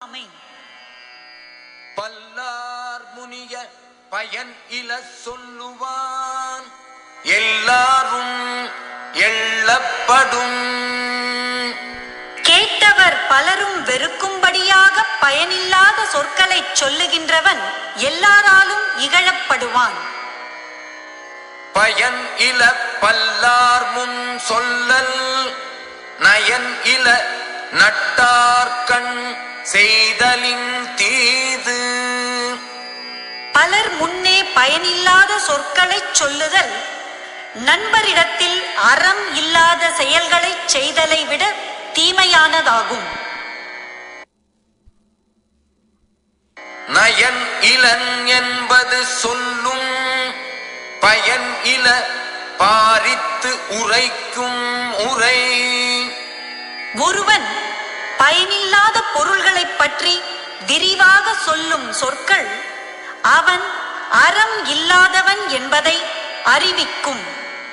அறியாமை பல்லார் முனிய பயன் இல சொல்லுவான் எல்லாரும் எள்ளப்படும் கேட்டவர் பலரும் வெறுக்கும்படியாக பயனில்லாத சொற்களைச் சொல்லுகின்றவன் எல்லாராலும் இகழப்படுவான் பயன் இல பல்லார் முன் சொல்லல் நயன் இல நட்டார்கண் செய்தலின் தீது பலர் முன்னே பயனில்லாத சொற்களைச் சொல்லுதல் நண்பரிடத்தில் அறம் இல்லாத செயல்களைச் செய்தலை விட தீமையானதாகும் நயன் இளன் என்பது சொல்லும் பயன் இல பாரித்து உரைக்கும் உரை ஒருவன் பயனில்லாத பொருள்களைப் பற்றி விரிவாக சொல்லும் சொற்கள் அவன் அறம் இல்லாதவன் என்பதை அறிவிக்கும்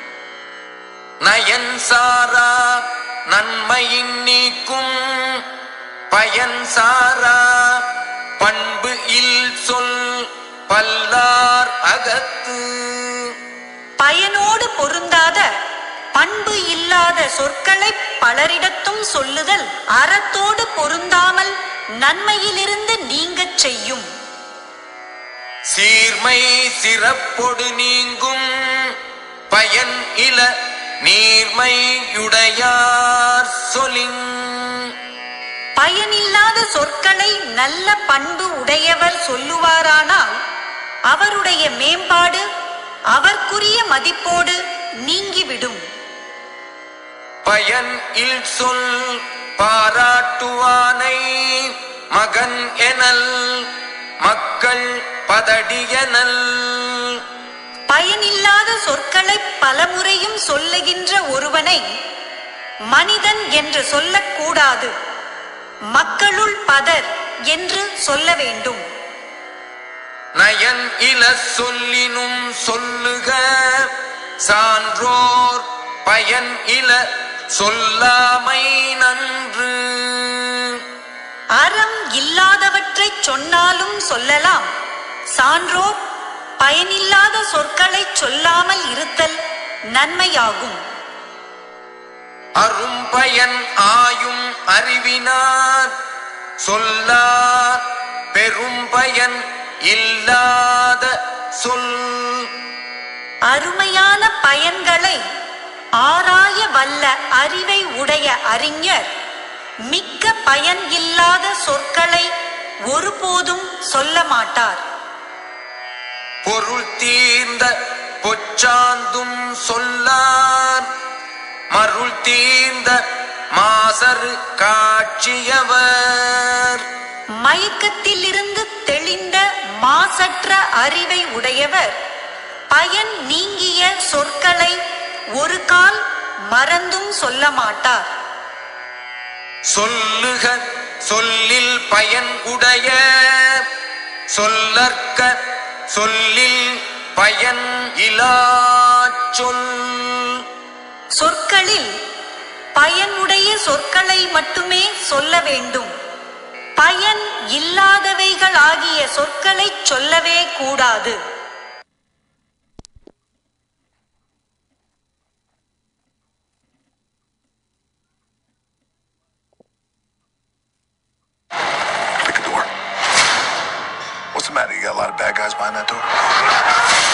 நயன் சாரா நன்மையின் நீக்கும் பயன் சாரா பண்பு இல் சொல் பல்லார் அகத்து பயனோடு பொருந்தாத பண்பு இல்லாத சொற்களை பலரிடத்தும் சொல்லுதல் அறத்தோடு பொருந்தாமல் நன்மையிலிருந்து நீங்கச் செய்யும் சீர்மை சிறப்பொடு நீங்கும் பயன் இல நீர்மையுடையார் சொலின் பயனில்லாத சொற்களை நல்ல பண்பு உடையவர் சொல்லுவாரானால் அவருடைய மேம்பாடு அவர்க்குரிய மதிப்போடு நீங்கிவிடும் பயன் இல் சொல் பாராட்டுவானை மகன் எனல் மக்கள் பதடியனல் பயனில்லாத சொற்களை பலமுறையும் சொல்லுகின்ற ஒருவனை மனிதன் என்று சொல்லக்கூடாது மக்களுள் பதர் என்று சொல்ல வேண்டும் நயன் இல சொல்லினும் சொல்லுக சான்றோர் பயன் இல சொல்லாமை நன்று அறம் இல்லாதவற்றைச் சொன்னாலும் சொல்லலாம் சான்றோர் பயனில்லாத சொற்களைச் சொல்லாமல் இருத்தல் நன்மையாகும் அரும்பயன் ஆயும் அறிவினார் சொல்லார் பெரும்பயன் இல்லாத சொல் அருமையான பயன்களை ஆராய வல்ல அறிவை உடைய அறிஞர் மிக்க பயன் இல்லாத சொற்களை ஒருபோதும் சொல்ல மாட்டார் பொருள் தீர்ந்த பொச்சாந்தும் சொல்லார் மருள் தீர்ந்த மாசரு காட்சியவர் மயக்கத்திலிருந்து தெளிந்த மாசற்ற அறிவை உடையவர் பயன் நீங்கிய சொற்களை ஒரு கால் மறந்தும் சொல்ல மாட்டார் சொல்லுக சொல்லில் பயன் உடைய சொல்லற்க சொல்லில் பயன் இலா சொல் சொற்களில் பயனுடைய சொற்களை மட்டுமே சொல்ல வேண்டும் பயன் இல்லாதவைகள் ஆகிய சொற்களை சொல்லவே கூடாது Pick a door. What's the matter? You got a lot of bad guys behind that door?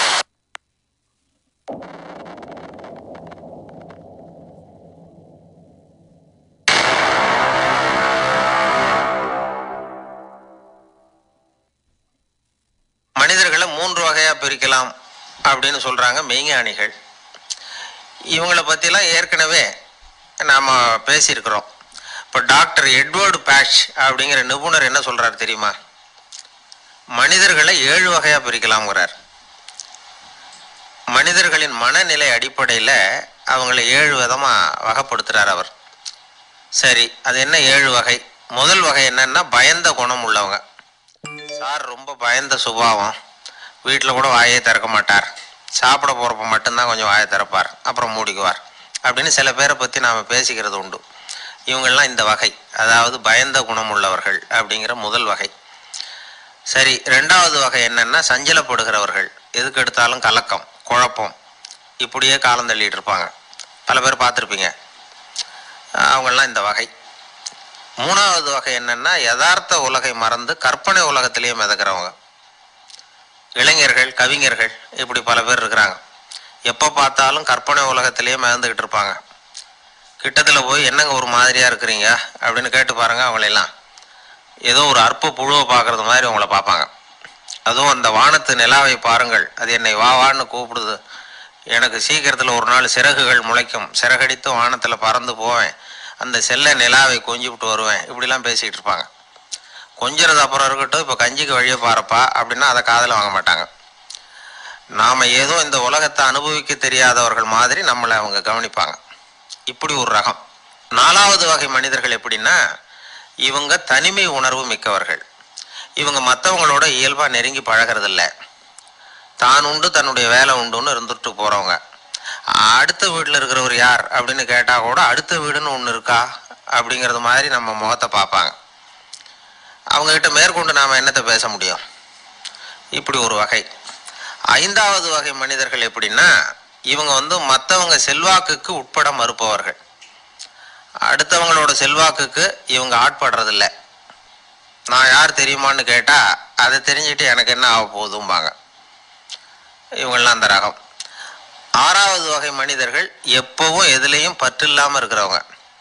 மனிதர்களை மூன்று வகையாக பிரிக்கலாம் அப்படின்னு சொல்கிறாங்க மெய்ஞானிகள் இவங்களை பற்றிலாம் ஏற்கனவே நாம் பேசியிருக்கிறோம் இப்போ டாக்டர் எட்வர்டு பேஷ் அப்படிங்கிற நிபுணர் என்ன சொல்கிறார் தெரியுமா மனிதர்களை ஏழு வகையாக பிரிக்கலாம்ங்கிறார் மனிதர்களின் மனநிலை அடிப்படையில் அவங்கள ஏழு விதமாக வகைப்படுத்துகிறார் அவர் சரி அது என்ன ஏழு வகை முதல் வகை என்னன்னா பயந்த குணம் உள்ளவங்க சார் ரொம்ப பயந்த சுபாவம் வீட்டில் கூட வாயே திறக்க மாட்டார் சாப்பிட போகிறப்ப மட்டும்தான் கொஞ்சம் வாயை திறப்பார் அப்புறம் மூடிக்குவார் அப்படின்னு சில பேரை பற்றி நாம் பேசிக்கிறது உண்டு இவங்கெல்லாம் இந்த வகை அதாவது பயந்த குணம் உள்ளவர்கள் அப்படிங்கிற முதல் வகை சரி ரெண்டாவது வகை என்னன்னா சஞ்சலப்படுகிறவர்கள் எதுக்கு எடுத்தாலும் கலக்கம் குழப்பம் இப்படியே காலம் தள்ளிட்டு இருப்பாங்க பல பேர் பார்த்துருப்பீங்க அவங்கெல்லாம் இந்த வகை மூணாவது வகை என்னன்னா யதார்த்த உலகை மறந்து கற்பனை உலகத்திலேயே மிதக்கிறவங்க இளைஞர்கள் கவிஞர்கள் இப்படி பல பேர் இருக்கிறாங்க எப்போ பார்த்தாலும் கற்பனை உலகத்திலேயே மிதந்துக்கிட்டு இருப்பாங்க கிட்டத்தில் போய் என்னங்க ஒரு மாதிரியாக இருக்கிறீங்க அப்படின்னு கேட்டு பாருங்க அவங்களெல்லாம் ஏதோ ஒரு அற்ப புழுவை பார்க்குறது மாதிரி அவங்கள பார்ப்பாங்க அதுவும் அந்த வானத்து நிலாவை பாருங்கள் அது என்னை வா வான்னு கூப்பிடுது எனக்கு சீக்கிரத்தில் ஒரு நாள் சிறகுகள் முளைக்கும் சிறகடித்து வானத்தில் பறந்து போவேன் அந்த செல்ல நிலாவை கொஞ்சிவிட்டு வருவேன் இப்படிலாம் பேசிகிட்டு இருப்பாங்க கொஞ்சிறது அப்புறம் இருக்கட்டும் இப்போ கஞ்சிக்கு வழியே பாருப்பா அப்படின்னா அதை காதில் வாங்க மாட்டாங்க நாம் ஏதோ இந்த உலகத்தை அனுபவிக்க தெரியாதவர்கள் மாதிரி நம்மளை அவங்க கவனிப்பாங்க இப்படி ஒரு ரகம் நாலாவது வகை மனிதர்கள் எப்படின்னா இவங்க தனிமை உணர்வு மிக்கவர்கள் இவங்க மற்றவங்களோட இயல்பாக நெருங்கி பழகிறதில்ல தான் உண்டு தன்னுடைய வேலை உண்டுன்னு இருந்துட்டு போகிறவங்க அடுத்த வீட்டில் இருக்கிறவர் யார் அப்படின்னு கேட்டால் கூட அடுத்த வீடுன்னு ஒன்று இருக்கா அப்படிங்கிறது மாதிரி நம்ம முகத்தை பார்ப்பாங்க அவங்கக்கிட்ட மேற்கொண்டு நாம் என்னத்தை பேச முடியும் இப்படி ஒரு வகை ஐந்தாவது வகை மனிதர்கள் எப்படின்னா இவங்க வந்து மற்றவங்க செல்வாக்குக்கு உட்பட மறுப்பவர்கள் அடுத்தவங்களோட செல்வாக்குக்கு இவங்க ஆட்படுறதில்ல நான் யார் தெரியுமான்னு கேட்டால் அதை தெரிஞ்சுட்டு எனக்கு என்ன ஆக போகுதும்பாங்க இவங்கெல்லாம் அந்த ரகம் ஆறாவது வகை மனிதர்கள் எப்பவும் எதுலேயும் பற்று இல்லாமல் இருக்கிறவங்க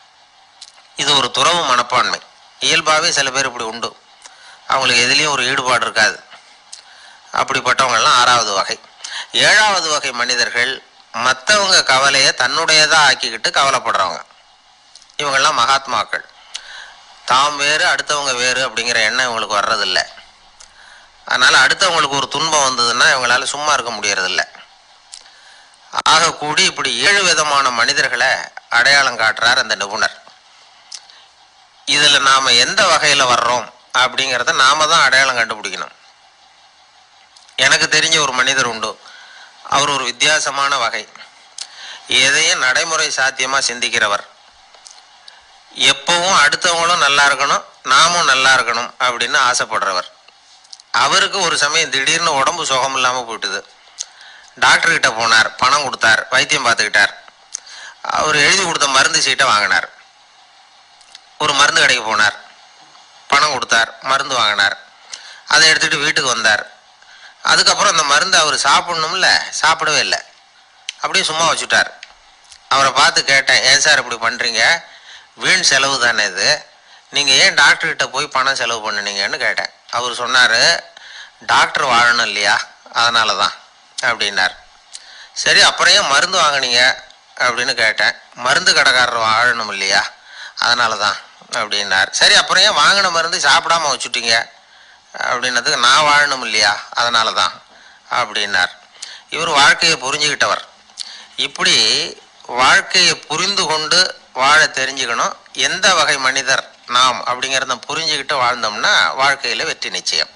இது ஒரு துறவு மனப்பான்மை இயல்பாகவே சில பேர் இப்படி உண்டு அவங்களுக்கு எதுலேயும் ஒரு ஈடுபாடு இருக்காது அப்படிப்பட்டவங்கெல்லாம் ஆறாவது வகை ஏழாவது வகை மனிதர்கள் மற்றவங்க கவலையை தன்னுடையதாக ஆக்கிக்கிட்டு கவலைப்படுறவங்க இவங்கெல்லாம் மகாத்மாக்கள் தாம் வேறு அடுத்தவங்க வேறு அப்படிங்கிற எண்ணம் இவங்களுக்கு வர்றதில்ல அதனால் அடுத்தவங்களுக்கு ஒரு துன்பம் வந்ததுன்னா இவங்களால சும்மா இருக்க முடியறதில்ல ஆக கூடி இப்படி ஏழு விதமான மனிதர்களை அடையாளம் காட்டுறார் அந்த நிபுணர் இதில் நாம் எந்த வகையில் வர்றோம் அப்படிங்கிறத நாம தான் அடையாளம் கண்டுபிடிக்கணும் எனக்கு தெரிஞ்ச ஒரு மனிதர் உண்டு அவர் ஒரு வித்தியாசமான வகை எதையும் நடைமுறை சாத்தியமாக சிந்திக்கிறவர் எப்பவும் அடுத்தவங்களும் நல்லா இருக்கணும் நாமும் நல்லா இருக்கணும் அப்படின்னு ஆசைப்படுறவர் அவருக்கு ஒரு சமயம் திடீர்னு உடம்பு சுகம் இல்லாமல் போயிட்டுது டாக்டர் கிட்ட போனார் பணம் கொடுத்தார் வைத்தியம் பார்த்துக்கிட்டார் அவர் எழுதி கொடுத்த மருந்து சீட்டை வாங்கினார் ஒரு மருந்து கடைக்கு போனார் பணம் கொடுத்தார் மருந்து வாங்கினார் அதை எடுத்துகிட்டு வீட்டுக்கு வந்தார் அதுக்கப்புறம் அந்த மருந்து அவர் சாப்பிடணும்ல சாப்பிடவே இல்லை அப்படியே சும்மா வச்சுட்டார் அவரை பார்த்து கேட்டேன் ஏன் சார் இப்படி பண்ணுறீங்க வீண் செலவு தானே இது நீங்கள் ஏன் டாக்டர்கிட்ட போய் பணம் செலவு பண்ணுனீங்கன்னு கேட்டேன் அவர் சொன்னார் டாக்டர் வாழணும் இல்லையா அதனால தான் அப்படின்னார் சரி அப்புறம் ஏன் மருந்து வாங்குனீங்க அப்படின்னு கேட்டேன் மருந்து கடைக்காரர் வாழணும் இல்லையா அதனால தான் அப்படின்னார் சரி அப்புறம் ஏன் வாங்கின மருந்து சாப்பிடாம வச்சுட்டீங்க அப்படின்னதுக்கு நான் வாழணும் இல்லையா அதனால தான் அப்படின்னார் இவர் வாழ்க்கையை புரிஞ்சுக்கிட்டவர் இப்படி வாழ்க்கையை புரிந்து கொண்டு வாழ தெரிஞ்சுக்கணும் எந்த வகை மனிதர் நாம் அப்படிங்கிறத புரிஞ்சுக்கிட்டு வாழ்ந்தோம்னா வாழ்க்கையில் வெற்றி நிச்சயம்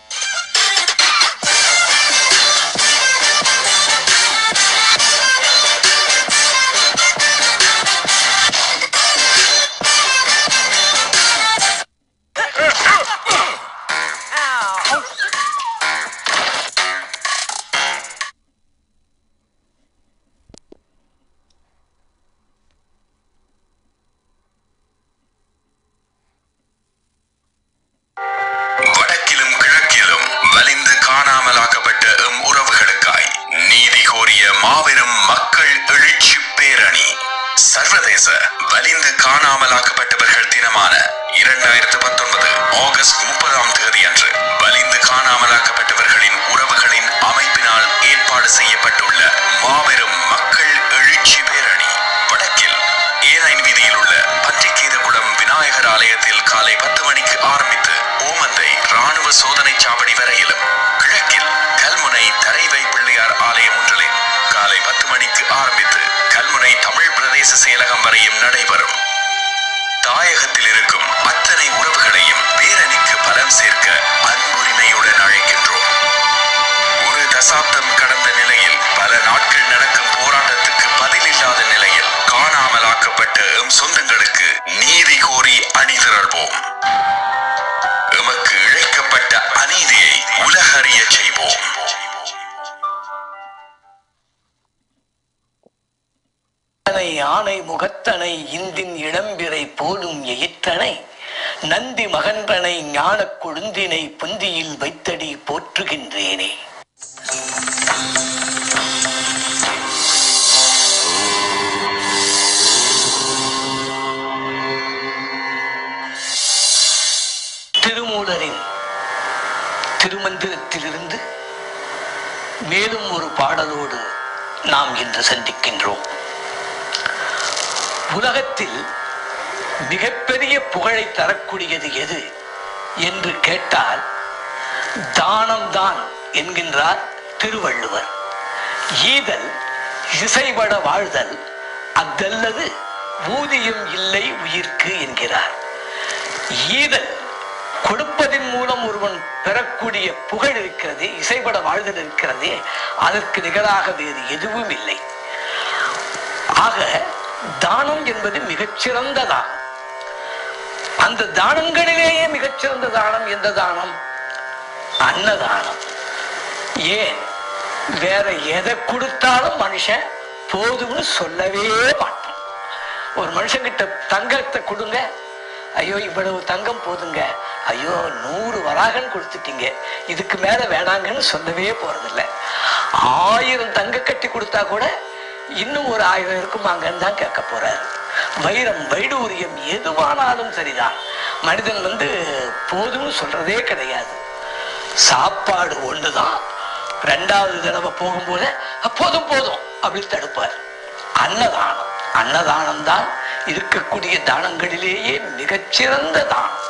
வடக்கிலும் கிழக்கிலும் வலிந்து காணாமலாக்கப்பட்ட எம் உறவுகளுக்காய் நீதி கோரிய மாபெரும் மக்கள் எழுச்சி பேரணி சர்வதேச வலிந்து காணாமலாக்கப்பட்டவர்கள் தினமான இரண்டாயிரத்து பத்தொன்பது ஆகஸ்ட் முப்பதாம் தேதி அன்று வலிந்து காணாமலாக்கப்பட்டவர்களின் உறவுகளின் அமைப்பினால் ஏற்பாடு செய்யப்பட்டுள்ள மாபெரும் மக்கள் எழுச்சி பேரணி வடக்கில் ஏனைன் வீதியில் உள்ள பன்றிக்கீதகுளம் விநாயகர் ஆலயத்தில் காலை பத்து மணிக்கு ஆரம்பித்து ஓமந்தை ராணுவ சோதனை சாவடி வரையிலும் கிழக்கில் கல்முனை தரைவை பிள்ளையார் ஆலயம் ஒன்றிலே காலை பத்து மணிக்கு ஆரம்பித்து கல்முனை தமிழ் பிரதேச செயலகம் வரையும் நடைபெறும் தாயகத்தில் இருக்கும் அத்தனை உறவுகளையும் பேரணிக்கு பலம் சேர்க்க அன்புரிமையுடன் அழைக்கின்றோம் ஒரு தசாப்தம் கடந்த நிலையில் பல நாட்கள் நடக்கும் போராட்டத்துக்கு பதிலில்லாத நிலையில் காணாமலாக்கப்பட்ட எம் சொந்தங்களுக்கு நீதி இழைக்கப்பட்ட அநீதியை உலகறிய செய்வோம் தனை ஆணை முகத்தனை இந்தின் இளம்பிறை போலும் எயிற்றனை நந்தி மகன்றனை ஞானக் கொழுந்தினை புந்தியில் வைத்தடி போற்றுகின்றேனே திருமூலரின் திருமந்திரத்திலிருந்து மேலும் ஒரு பாடலோடு நாம் இன்று சந்திக்கின்றோம் உலகத்தில் மிகப்பெரிய புகழை தரக்கூடியது எது என்று கேட்டால் தானம்தான் என்கின்றார் திருவள்ளுவர் ஈதல் இசைபட வாழ்தல் அத்தல்லது ஊதியம் இல்லை உயிர்க்கு என்கிறார் ஈதல் கொடுப்பதன் மூலம் ஒருவன் பெறக்கூடிய புகழ் இருக்கிறது இசைபட வாழ்தல் இருக்கிறது அதற்கு நிகராக வேறு எதுவும் இல்லை ஆக தானம் என்பது மிகச்சிறந்த தானம் அந்த தானங்களிலேயே மிகச்சிறந்த தானம் எந்த தானம் அன்னதானம் ஏன் வேற எதை கொடுத்தாலும் மனுஷன் போதும்னு சொல்லவே மாட்டான் ஒரு மனுஷங்கிட்ட தங்கத்தை கொடுங்க ஐயோ இவ்வளவு தங்கம் போதுங்க ஐயோ நூறு வராகன் கொடுத்துட்டீங்க இதுக்கு மேல வேணாங்கன்னு சொல்லவே போறதில்ல ஆயிரம் தங்க கட்டி கொடுத்தா கூட இன்னும் ஒரு ஆயிரம் இருக்குமாங்கன்னு தான் கேட்க போறாரு வைரம் வைடூரியம் எதுவானாலும் சரிதான் மனிதன் வந்து போதும்னு சொல்றதே கிடையாது சாப்பாடு ஒண்ணுதான் ரெண்டாவது தடவை போகும்போது போதும் போதும் அப்படி தடுப்பார் அன்னதானம் அன்னதானம் தான் இருக்கக்கூடிய தானங்களிலேயே மிகச்சிறந்த தானம்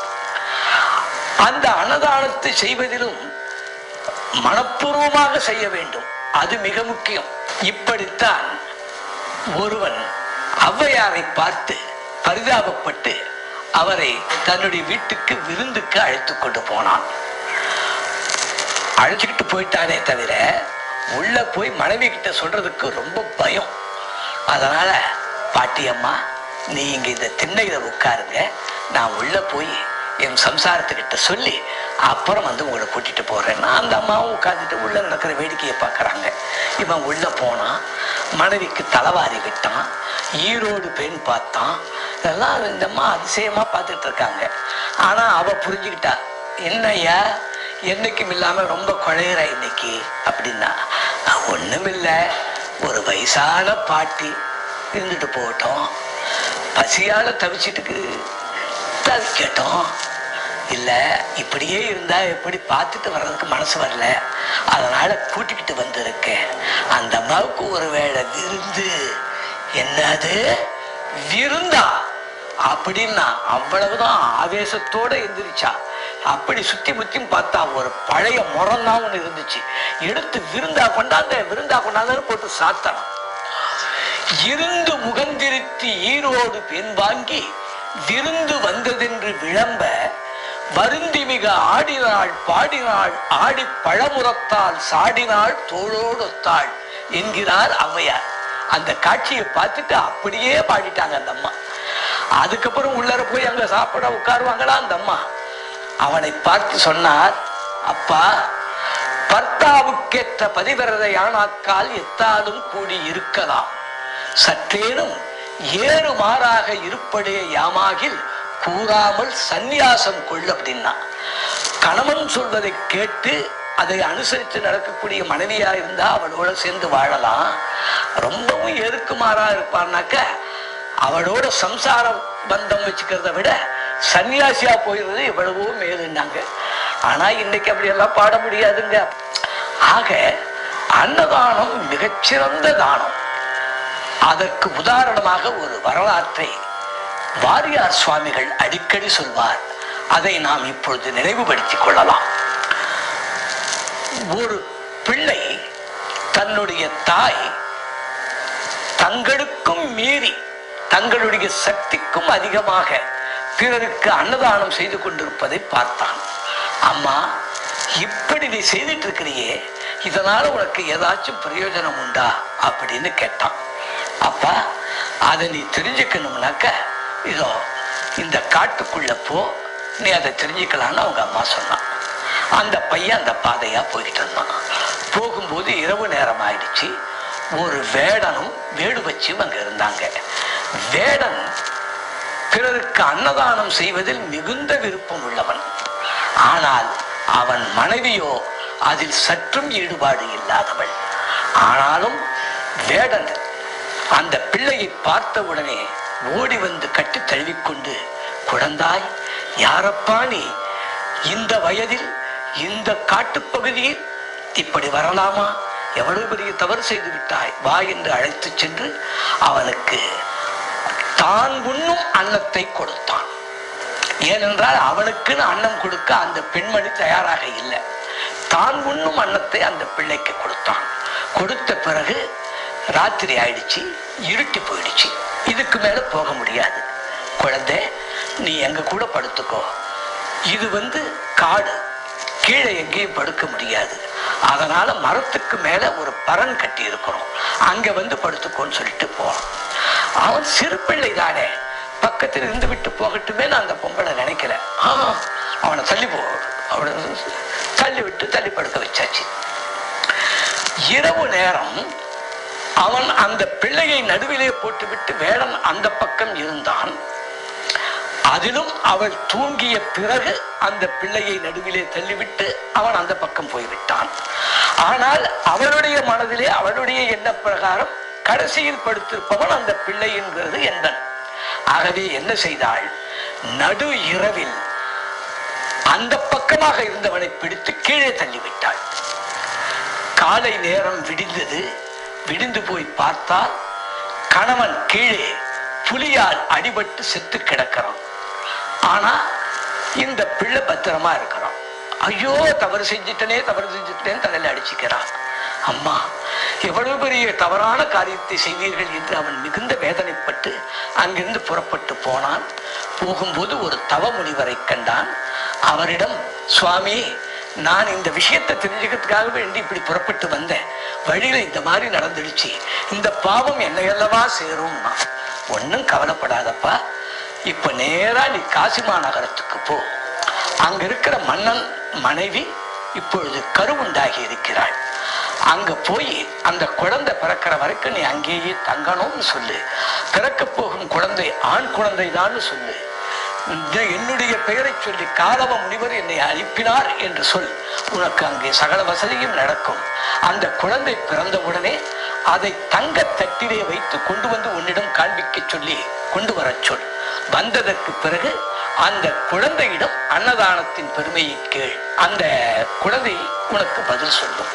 அந்த அன்னதானத்தை செய்வதிலும் மனப்பூர்வமாக செய்ய வேண்டும் அது மிக முக்கியம் இப்படித்தான் ஒருவன் ஔவையாரை பார்த்து பரிதாபப்பட்டு அவரை தன்னுடைய வீட்டுக்கு விருந்துக்கு அழைத்து கொண்டு போனான் அழைச்சிக்கிட்டு போயிட்டானே தவிர உள்ள போய் மனைவி கிட்ட சொல்றதுக்கு ரொம்ப பயம் அதனால பாட்டி அம்மா நீ இங்க இந்த திண்ணையில உட்காருங்க நான் உள்ள போய் என் சம்சாரத்துக்கிட்ட சொல்லி அப்புறம் வந்து உங்களை கூட்டிட்டு போறேன் நான் அந்த அம்மாவும் உட்காந்துட்டு உள்ள நடக்கிற வேடிக்கையை பார்க்கறாங்க இவன் உள்ள போனான் மனைவிக்கு தலைவாரி விட்டான் ஈரோடு பெண் பார்த்தான் இதெல்லாம் இந்த அம்மா அதிசயமா பார்த்துட்டு இருக்காங்க ஆனா அவ புரிஞ்சுக்கிட்டா என்னய்யா என்னைக்கும் இல்லாம ரொம்ப குழையிற இன்னைக்கு அப்படின்னா ஒண்ணுமில்ல ஒரு வயசான பாட்டி இருந்துட்டு போகட்டும் பசியால தவிச்சிட்டு தவிக்கட்டும் இல்ல இப்படியே இருந்தா எப்படி பார்த்துட்டு வர்றதுக்கு மனசு வரல அதனால கூட்டிக்கிட்டு வந்திருக்கேன் அந்த அம்மாவுக்கு ஒரு வேளை விருந்து என்னது விருந்தா அப்படின்னா அவ்வளவுதான் ஆவேசத்தோட எந்திரிச்சா அப்படி சுத்தி முத்தியும் பார்த்தா ஒரு பழைய முறம்தான் ஒண்ணு இருந்துச்சு எடுத்து விருந்தா கொண்டாந்த விருந்தா கொண்டாந்தன்னு போட்டு சாத்தனம் இருந்து முகந்திருத்தி ஈரோடு பெண் வாங்கி விருந்து வந்ததென்று விளம்ப வருந்தி மிக ஆடினாள் பாடினாள் ஆடி பழமுறத்தால் சாடினாள் தோளோடொத்தாள் என்கிறார் ஔவையார் அந்த காட்சியை பார்த்துட்டு அப்படியே பாடிட்டாங்க அந்த அம்மா அதுக்கப்புறம் உள்ளர போய் அங்க சாப்பிட உட்காருவாங்களா அந்த அம்மா அவனை பார்த்து சொன்னார் அப்பா பர்த்தாவுக்கேற்ற பதிவிரதை ஆனாக்கால் எத்தாலும் கூடி இருக்கலாம் சற்றேனும் ஏறு மாறாக இருப்படே யாமாகில் கூறாமல் சந்நியாசம் கொள் அப்படின்னா கணவன் சொல்வதை கேட்டு அதை அனுசரித்து நடக்கக்கூடிய மனைவியா இருந்தா அவளோட சேர்ந்து வாழலாம் ரொம்பவும் எருக்குமாறா இருப்பான்னாக்க அவளோட சம்சார பந்தம் வச்சுக்கிறத விட சன்னியாசியா போயிடுறது எவ்வளவோ மேலுன்னாங்க ஆனா இன்னைக்கு அப்படியெல்லாம் பாட முடியாதுங்க ஆக அன்னதானம் மிகச்சிறந்த தானம் அதற்கு உதாரணமாக ஒரு வரலாற்றை வாரியார் சுவாமிகள் அடிக்கடி சொல்வார் அதை நாம் இப்பொழுது நினைவுபடுத்திக் கொள்ளலாம் ஒரு பிள்ளை தன்னுடைய தாய் தங்களுக்கும் மீறி தங்களுடைய சக்திக்கும் அதிகமாக பிறருக்கு அன்னதானம் செய்து கொண்டிருப்பதை பார்த்தான் அம்மா இப்படி நீ செய்துட்டு இருக்கிறியே இதனால உனக்கு ஏதாச்சும் பிரயோஜனம் உண்டா அப்படின்னு கேட்டான் அப்பா அதை நீ தெரிஞ்சுக்கணும்னாக்க இதோ இந்த காட்டுக்குள்ள போ நீ அதை தெரிஞ்சுக்கலான்னு அவங்க அம்மா சொன்னான் அந்த பையன் அந்த பாதையா போய்கிட்டு இருந்தான் போகும்போது இரவு நேரம் ஆயிடுச்சு ஒரு வேடனும் வேடு வச்சும் அங்க இருந்தாங்க வேடன் பிறருக்கு அன்னதானம் செய்வதில் மிகுந்த விருப்பம் உள்ளவன் ஆனால் அவன் மனைவியோ அதில் சற்றும் ஈடுபாடு இல்லாதவள் ஆனாலும் வேடன் அந்த பிள்ளையை பார்த்தவுடனே ஓடி வந்து கட்டி தழுவிக்கொண்டு குழந்தாய் யாரப்பா நீ இந்த வயதில் இந்த காட்டுப்பகுதியில் இப்படி வரலாமா எவ்வளவு பெரிய தவறு செய்து விட்டாய் வா என்று அழைத்துச் சென்று அவனுக்கு தான் உண்ணும் அன்னத்தை கொடுத்தான் ஏனென்றால் அவனுக்குன்னு அன்னம் கொடுக்க அந்த பெண்மணி தயாராக இல்லை தான் உண்ணும் அன்னத்தை அந்த பிள்ளைக்கு கொடுத்தான் கொடுத்த பிறகு ராத்திரி ஆயிடுச்சு இருட்டி போயிடுச்சு இதுக்கு மேல போக முடியாது குழந்தை நீ எங்க கூட படுத்துக்கோ இது வந்து காடு கீழே எங்கேயும் படுக்க முடியாது அதனால மரத்துக்கு மேல ஒரு பரன் கட்டி இருக்கிறோம் அங்க வந்து படுத்துக்கோன்னு சொல்லிட்டு போறான் அவன் சிறு பிள்ளை தானே பக்கத்தில் இருந்து விட்டு போகட்டுமே நான் அந்த பொம்பளை நினைக்கல ஆ அவனை தள்ளி போ அவனை தள்ளி விட்டு தள்ளி படுக்க வச்சாச்சு இரவு நேரம் அவன் அந்த பிள்ளையை நடுவிலே போட்டுவிட்டு வேடன் அந்த பக்கம் இருந்தான் அதிலும் அவள் தூங்கிய பிறகு அந்த பிள்ளையை நடுவிலே தள்ளிவிட்டு அவன் அந்த பக்கம் போய்விட்டான் ஆனால் அவளுடைய மனதிலே அவளுடைய எண்ண பிரகாரம் கடைசியில் படுத்திருப்பவன் அந்த பிள்ளை என்கிறது என்பன் ஆகவே என்ன செய்தாள் நடு இரவில் அந்த பக்கமாக இருந்தவனை பிடித்து கீழே தள்ளிவிட்டாள் காலை நேரம் விடிந்தது விடிந்து போய் பார்த்தால் கணவன் கீழே புலியால் அடிபட்டு செத்து கிடக்கிறான் ஆனா இந்த பிள்ளை பத்திரமா இருக்கிறான் ஐயோ தவறு செஞ்சிட்டனே தவறு செஞ்சிட்டேன்னு தலையில அடிச்சுக்கிறான் அம்மா எவ்வளவு பெரிய தவறான காரியத்தை செய்தீர்கள் என்று அவன் மிகுந்த வேதனைப்பட்டு அங்கிருந்து புறப்பட்டு போனான் போகும்போது ஒரு தவ முனிவரை கண்டான் அவரிடம் சுவாமி நான் இந்த விஷயத்தை தெரிஞ்சுக்கிறதுக்காக வேண்டி இப்படி புறப்பட்டு வந்தேன் வழியில இந்த மாதிரி நடந்துடுச்சு இந்த பாவம் என்னையல்லவா சேரும்னா ஒன்னும் கவலைப்படாதப்பா இப்ப நேரா நீ காசி மாநகரத்துக்கு போ அங்க இருக்கிற மன்னன் மனைவி இப்பொழுது கருவுண்டாகி இருக்கிறாள் அங்க போய் அந்த குழந்தை பிறக்கிற வரைக்கும் நீ அங்கேயே தங்கணும்னு சொல்லு பிறக்க போகும் குழந்தை ஆண் குழந்தைதான்னு சொல்லு இந்த என்னுடைய பெயரை சொல்லி காலவ முனிவர் என்னை அனுப்பினார் என்று சொல் உனக்கு அங்கே சகல வசதியும் நடக்கும் அந்த குழந்தை பிறந்தவுடனே அதை தங்க தட்டிலே வைத்து கொண்டு வந்து உன்னிடம் காண்பிக்க சொல்லி கொண்டு வரச் சொல் வந்ததற்கு பிறகு அந்த குழந்தையிடம் அன்னதானத்தின் பெருமையை கேள் அந்த குழந்தை உனக்கு பதில் சொல்லும்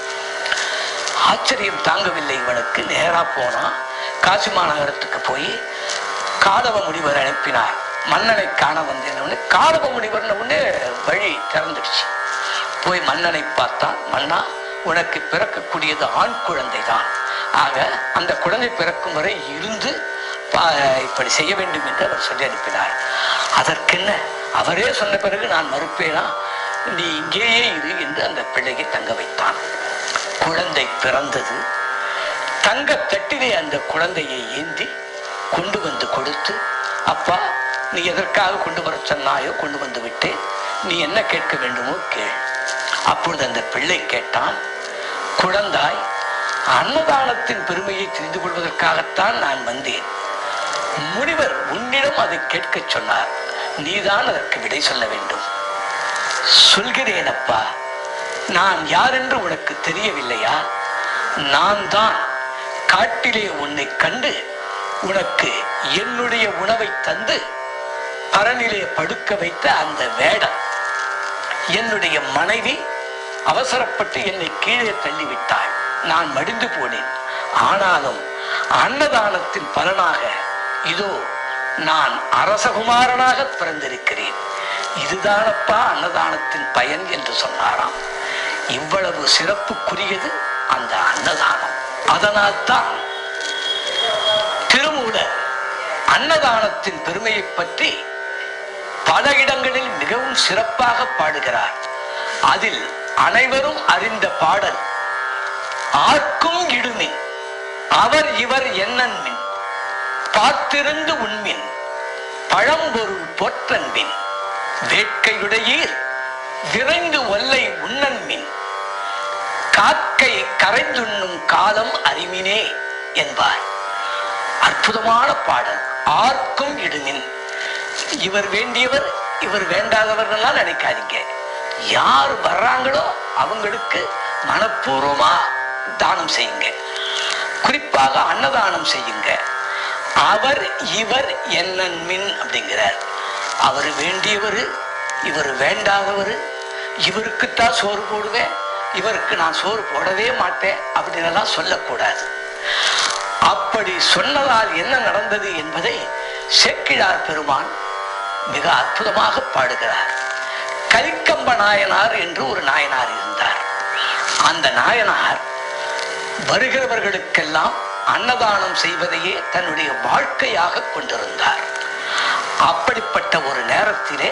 ஆச்சரியம் தாங்கவில்லை இவனுக்கு நேரா போனா காசி மாநகரத்துக்கு போய் காலவ முனிவர் அனுப்பினார் மன்னனை காண வந்தேன்னு காலவ முனிவர்னு உடனே வழி திறந்துடுச்சு போய் மன்னனை பார்த்தான் மன்னா உனக்கு பிறக்கக்கூடியது ஆண் குழந்தை தான் ஆக அந்த குழந்தை பிறக்கும் வரை இருந்து பா- இப்படி செய்ய வேண்டும் என்று அவர் சொல்லி அனுப்பினார் அதற்கென்ன அவரே சொன்ன பிறகு நான் மறுப்பேனா நீ இங்கேயே இரு என்று அந்த பிள்ளையை தங்க வைத்தான் குழந்தை பிறந்தது தங்க தட்டிலே அந்த குழந்தையை ஏந்தி கொண்டு வந்து கொடுத்து அப்பா நீ எதற்காக கொண்டு வர சொன்னாயோ கொண்டு வந்து விட்டேன் நீ என்ன கேட்க வேண்டுமோ கேள் அப்பொழுது அந்த பிள்ளை கேட்டான் குழந்தாய் அன்னதானத்தின் பெருமையை தெரிந்து கொள்வதற்காகத்தான் நான் வந்தேன் முனிவர் உன்னிடம் அதை கேட்கச் சொன்னார் நீதான் அதற்கு விடை சொல்ல வேண்டும் சொல்கிறேன் அப்பா நான் யார் என்று உனக்கு தெரியவில்லையா நான் தான் காட்டிலே உன்னை கண்டு உனக்கு என்னுடைய உணவை தந்து பரனிலே படுக்க வைத்த அந்த வேடம் என்னுடைய மனைவி அவசரப்பட்டு என்னை கீழே தள்ளிவிட்டாள் நான் மடிந்து போனேன் ஆனாலும் அன்னதானத்தின் பலனாக இதோ நான் அரசகுமாரனாக பிறந்திருக்கிறேன் இதுதானப்பா அன்னதானத்தின் பயன் என்று சொன்னாராம் இவ்வளவு சிறப்புக்குரியது அந்த அன்னதானம் அதனால்தான் திருமூலர் அன்னதானத்தின் பெருமையை பற்றி பல இடங்களில் மிகவும் சிறப்பாக பாடுகிறார் அதில் அனைவரும் அறிந்த பாடல் ஆர்க்கும் இடுமின் அவர் இவர் என்னன்மின் பார்த்திருந்து உண்மின் பழம்பொருள் போற்றன்பின் வேட்கையுடையீர் விரைந்து ஒல்லை உண்ணன் மின் காக்கை கரைந்துண்ணும் காலம் அறிமினே என்பார் அற்புதமான பாடல் ஆர்க்கும் இடுமின் இவர் வேண்டியவர் இவர் வேண்டாதவர்கள்லாம் நினைக்காதீங்க யார் வர்றாங்களோ அவங்களுக்கு மனப்பூர்வமா தானம் செய்யுங்க குறிப்பாக அன்னதானம் செய்யுங்க அவர் இவர் என்னன் மின் அப்படிங்கிறார் அவர் வேண்டியவர் இவர் வேண்டாதவர் இவருக்குத்தான் சோறு போடுவேன் இவருக்கு நான் சோறு போடவே மாட்டேன் அப்படின்னு எல்லாம் சொல்லக்கூடாது அப்படி சொன்னதால் என்ன நடந்தது என்பதை சேக்கிழார் பெருமான் மிக அற்புதமாக பாடுகிறார் கலிக்கம்ப நாயனார் என்று ஒரு நாயனார் இருந்தார் அந்த நாயனார் வருகிறவர்களுக்கெல்லாம் அன்னதானம் செய்வதையே தன்னுடைய வாழ்க்கையாக கொண்டிருந்தார் அப்படிப்பட்ட ஒரு நேரத்திலே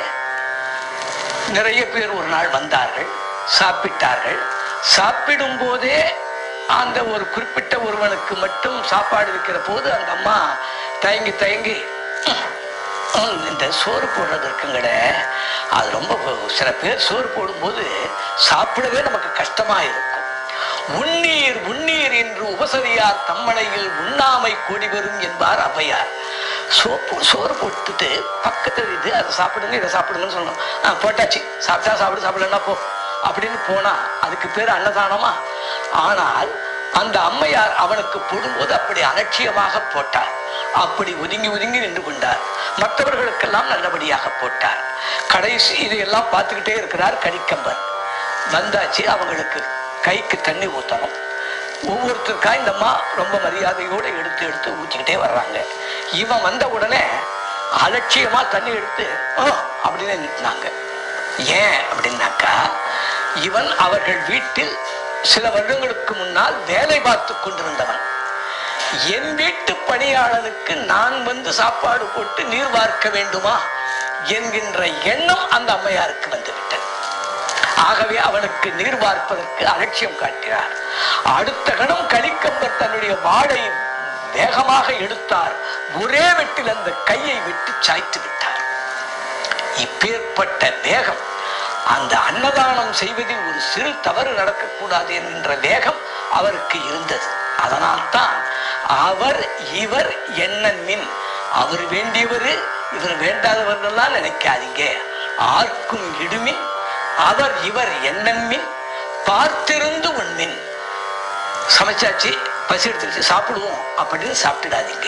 நிறைய பேர் ஒரு நாள் வந்தார்கள் சாப்பிட்டார்கள் சாப்பிடும் போதே அந்த ஒரு குறிப்பிட்ட ஒருவனுக்கு மட்டும் சாப்பாடு வைக்கிற போது அந்த அம்மா தயங்கி தயங்கி "ம், இந்த சோறு போடுறது இருக்குங்கட அது ரொம்ப சில பேர் சோறு போடும்போது சாப்பிடவே நமக்கு கஷ்டமா இருக்கும் உண்ணீர் உண்ணீர் என்று உபசரியார் தம்மனையில் உண்ணாமை கூடி வரும் என்பார் ஔவையார் சோப்பு சோறு போட்டுட்டு பக்கத்துல இது அதை சாப்பிடுங்க இதை சாப்பிடுங்கன்னு சொல்லணும் ஆ போட்டாச்சு சாப்பிட்டா சாப்பிடு சாப்பிடலன்னா போ அப்படின்னு போனா அதுக்கு பேர் அன்னதானமா ஆனால் அந்த அம்மையார் அவனுக்கு போடும்போது அப்படி அலட்சியமாக போட்டார் அப்படி ஒதுங்கி ஒதுங்கி நின்று கொண்டார் மற்றவர்களுக்கெல்லாம் நல்லபடியாக போட்டார் கடைசி இதையெல்லாம் பார்த்துக்கிட்டே இருக்கிறார் கலிக்கம்பர் வந்தாச்சு அவங்களுக்கு கைக்கு தண்ணி ஊத்தணும் ஒவ்வொருத்தருக்கா இந்த அம்மா ரொம்ப மரியாதையோட எடுத்து எடுத்து ஊற்றிக்கிட்டே வர்றாங்க இவன் வந்த உடனே அலட்சியமா தண்ணி எடுத்து "ஆ" அப்படின்னு நிறுத்தினாங்க ஏன் அப்படின்னாக்கா இவன் அவர்கள் வீட்டில் சில வருடங்களுக்கு முன்னால் வேலை பார்த்து கொண்டிருந்தவன் என் வீட்டு பணியாளனுக்கு நான் வந்து சாப்பாடு போட்டு நீர் வார்க்க வேண்டுமா என்கின்ற எண்ணம் அந்த அம்மையாருக்கு வந்துவிட்டது ஆகவே அவனுக்கு நீர் வார்ப்பதற்கு அலட்சியம் காட்டினார் அடுத்த கணம் கலிக்கம்பர் தன்னுடைய வாளை வேகமாக எடுத்தார் ஒரே வெட்டில் அந்த கையை வெட்டி சாய்த்து விட்டார் இப்பேற்பட்ட வேகம் அந்த அன்னதானம் செய்வதில் ஒரு சிறு தவறு நடக்கக்கூடாது என்கின்ற வேகம் அவருக்கு இருந்தது அதனால்தான் அவர் இவர் என்ன மின் அவர் வேண்டியவர் இவர் வேண்டாதவர்கள்லாம் நினைக்காதீங்க ஆர்க்கும் இடுமின் அவர் இவர் என்னமின் பார்த்திருந்து உண்மின் சமைச்சாச்சு பசி எடுத்துருச்சு சாப்பிடுவோம் அப்படின்னு சாப்பிட்டுடாதீங்க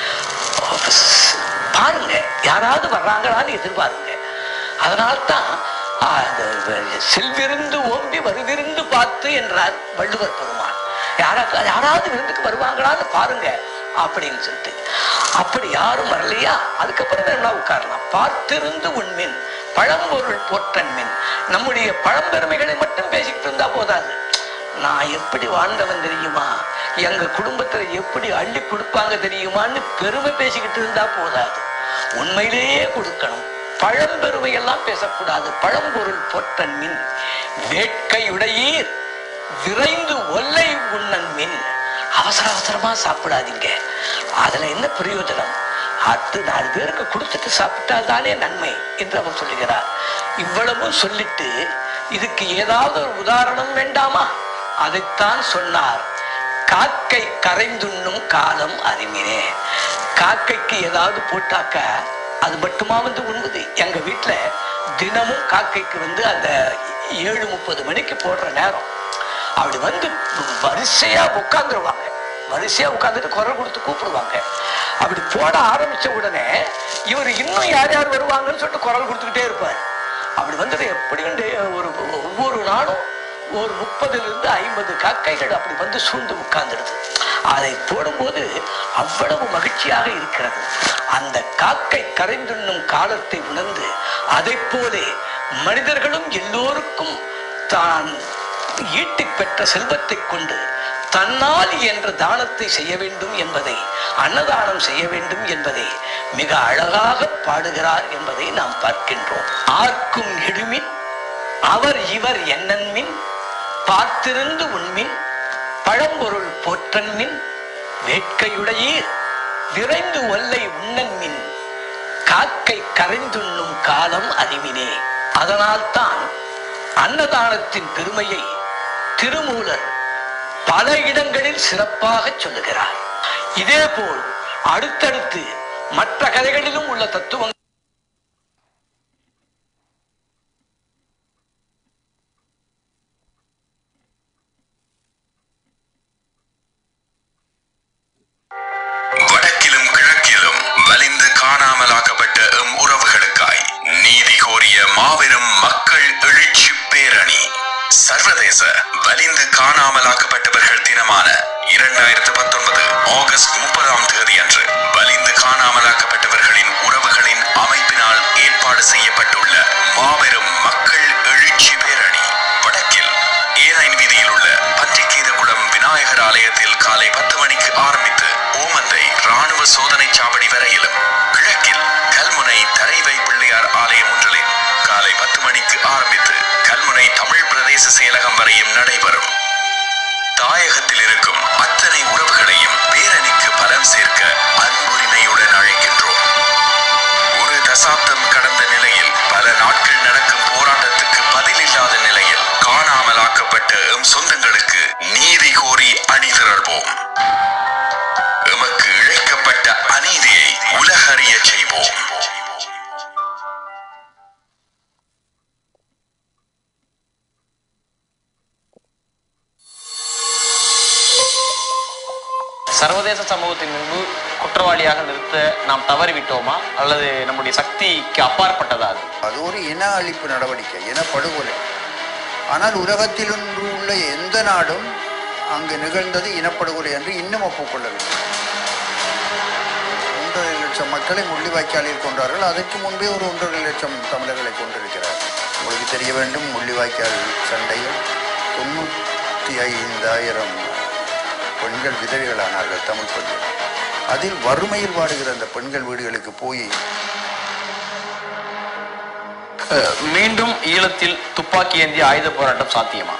பாருங்க யாராவது வர்றாங்களான்னு எதிர்பாருங்க அதனால்தான் ஆ, இந்த செல்விருந்து ஓம்பி வருவிருந்து பார்த்து என்றார் வள்ளுவர் பெருமான் யாராவது யாராவது விருந்துக்கு வருவாங்களான்னு பாருங்க அப்படின்னு சொல்லிட்டு அப்படி யாரும் வரலையா அதுக்கப்புறம் வேணா உட்காரலாம் பார்த்திருந்து உண்மின் பழம்பொருள் போற்றன்மின் நம்முடைய பழம்பெருமைகளை மட்டும் பேசிக்கிட்டு இருந்தா போதாது நான் எப்படி வாழ்ந்தவன் தெரியுமா எங்க குடும்பத்துல எப்படி அள்ளி கொடுப்பாங்க தெரியுமான்னு பெருமை பேசிக்கிட்டு இருந்தா போதாது உண்மையிலேயே கொடுக்கணும் பழம்பெருமை எல்லாம் பேசக்கூடாது பழம்பொருள் பொற்றன் மின் வேட்கையுடையீர் விரைந்து ஒல்லை உண்ணன் மின் அவசர அவசரமா சாப்பிடாதீங்க அதுல என்ன பிரயோஜனம் அடுத்து நாலு பேருக்கு கொடுத்துட்டு சாப்பிட்டால் தானே நன்மை என்று அவர் சொல்லுகிறார் இவ்வளவும் சொல்லிட்டு இதுக்கு ஏதாவது ஒரு உதாரணம் வேண்டாமா அதைத்தான் சொன்னார் காக்கை கரைந்துண்ணும் காலம் அறிமினே காக்கைக்கு ஏதாவது போட்டாக்க அது மட்டுமா வந்து உண்ணுது எங்க வீட்டுல தினமும் காக்கைக்கு வந்து அந்த ஏழு முப்பது மணிக்கு போடுற நேரம் அப்படி வந்து வரிசையா உட்காந்துருவாங்க வரிசையா உட்காந்துட்டு குரல் கொடுத்து கூப்பிடுவாங்க அப்படி போட ஆரம்பிச்ச உடனே இவர் இன்னும் யார் யார் வருவாங்கன்னு சொல்லிட்டு குரல் கொடுத்துக்கிட்டே இருப்பார் அப்படி வந்துட்டு எப்படி வந்து ஒரு ஒவ்வொரு நாளும் ஒரு முப்பதுல இருந்து ஐம்பது காக்கைகள் அப்படி வந்து சூழ்ந்து உட்கார்ந்துடுது அதை போடும்போது அவ்வளவு மகிழ்ச்சியாக இருக்கிறது அந்த காக்கை கரைந்துண்ணும் காலத்தை உணர்ந்து அதை போலே மனிதர்களும் எல்லோருக்கும் தான் ஈட்டி பெற்ற செல்வத்தை கொண்டு தன்னால் என்ற தானத்தை செய்ய வேண்டும் என்பதை அன்னதானம் செய்ய வேண்டும் என்பதை மிக அழகாக பாடுகிறார் என்பதை நாம் பார்க்கின்றோம் ஆர்க்கும் எடுமின் அவர் இவர் என்னன்மின் பார்த்திருந்து உண்மின் பழம்பொருள் போற்றன்மின் வேட்கையுடையீர் விரைந்து ஒல்லை உண்ணன்மின் காக்கை கரைந்துண்ணும் காலம் அறிவினே அதனால்தான் அன்னதானத்தின் பெருமையை திருமூலர் பல இடங்களில் சிறப்பாக சொல்லுகிறார் இதேபோல் அடுத்தடுத்து மற்ற கதைகளிலும் உள்ள தத்துவங்கள் வடக்கிலும் கிழக்கிலும் வலிந்து காணாமலாக்கப்பட்ட எம் உறவுகளுக்காய் நீதி கோரிய மாபெரும் மக்கள் எழுச்சி பேரணி சர்வதேச வலிந்து காணாமலாக்கப்பட்டவர்கள் தினமான இரண்டாயிரத்து பத்தொன்பது ஆகஸ்ட் முப்பதாம் தேதி அன்று வலிந்து காணாமலாக்கப்பட்டவர்களின் உறவுகளின் அமைப்பினால் ஏற்பாடு செய்யப்பட்டுள்ள மாபெரும் மக்கள் எழுச்சி பேரணி வடக்கில் ஏனைன் வீதியில் உள்ள பன்றிக்கீதகுளம் விநாயகர் ஆலயத்தில் காலை பத்து மணிக்கு ஆரம்பித்து ஓமந்தை ராணுவ சோதனை சாவடி வரையிலும் கிழக்கில் கல்முனை தரைவை பிள்ளையார் ஆலயம் ஒன்றிலே காலை பத்து மணிக்கு ஆரம்பித்து கல்முனை தமிழ் பிரதேச செயலகம் வரையும் நடைபெறும் தாயகத்தில் இருக்கும் அத்தனை உறவுகளையும் பேரணிக்கு பலம் சேர்க்க அன்புரிமையுடன் அழைக்கின்றோம் ஒரு தசாப்தம் கடந்த நிலையில் பல நாட்கள் நடக்கும் போராட்டத்துக்கு பதில் இல்லாத நிலையில் காணாமலாக்கப்பட்ட எம் சொந்தங்களுக்கு நீதி கோரி அணிதிரள்வோம் எமக்கு இழைக்கப்பட்ட அநீதியை உலகறிய செய்வோம் சர்வதேச சமூகத்தின் முன்பு குற்றவாளியாக நிறுத்த நாம் தவறிவிட்டோமா அல்லது நம்முடைய சக்திக்கு அப்பாற்பட்டதா அது அது ஒரு இன அழிப்பு நடவடிக்கை இனப்படுகொலை ஆனால் உலகத்தில் ஒன்று உள்ள எந்த நாடும் அங்கு நிகழ்ந்தது இனப்படுகொலை என்று இன்னும் ஒப்புக்கொள்ளவில்லை ஒன்றரை லட்சம் மக்களை முள்ளிவாய்க்காலில் கொண்டார்கள் அதற்கு முன்பே ஒரு ஒன்றரை லட்சம் தமிழர்களை கொண்டிருக்கிறார் உங்களுக்கு தெரிய வேண்டும் முள்ளிவாய்க்கால் சண்டையில் தொண்ணூற்றி ஐந்தாயிரம் பெண்கள் விதவைகளானார்கள் தமிழ் பெண்கள் அதில் வறுமையில் வாடுகிற அந்த பெண்கள் வீடுகளுக்கு போய் அஹ், மீண்டும் ஈழத்தில் துப்பாக்கி ஏந்திய ஆயுத போராட்டம் சாத்தியமா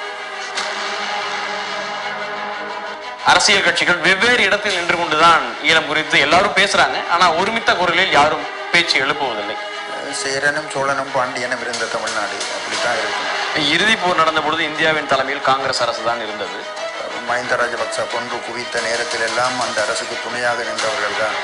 அரசியல் கட்சிகள் வெவ்வேறு இடத்தில் நின்று கொண்டுதான் ஈழம் குறித்து எல்லாரும் பேசுறாங்க ஆனா ஒருமித்த குரலில் யாரும் பேச்சு எழுப்புவதில்லை சேரனும் சோழனும் பாண்டியனும் இருந்த தமிழ்நாடு அப்படித்தான் இருக்கும் இறுதி போர் நடந்த பொழுது இந்தியாவின் தலைமையில் காங்கிரஸ் அரசு தான் இருந்தது மஹிந்த ராஜபக்ச கொன்று குவித்த நேரத்தில் எல்லாம் அந்த அரசுக்கு துணையாக நின்றவர்கள் தான்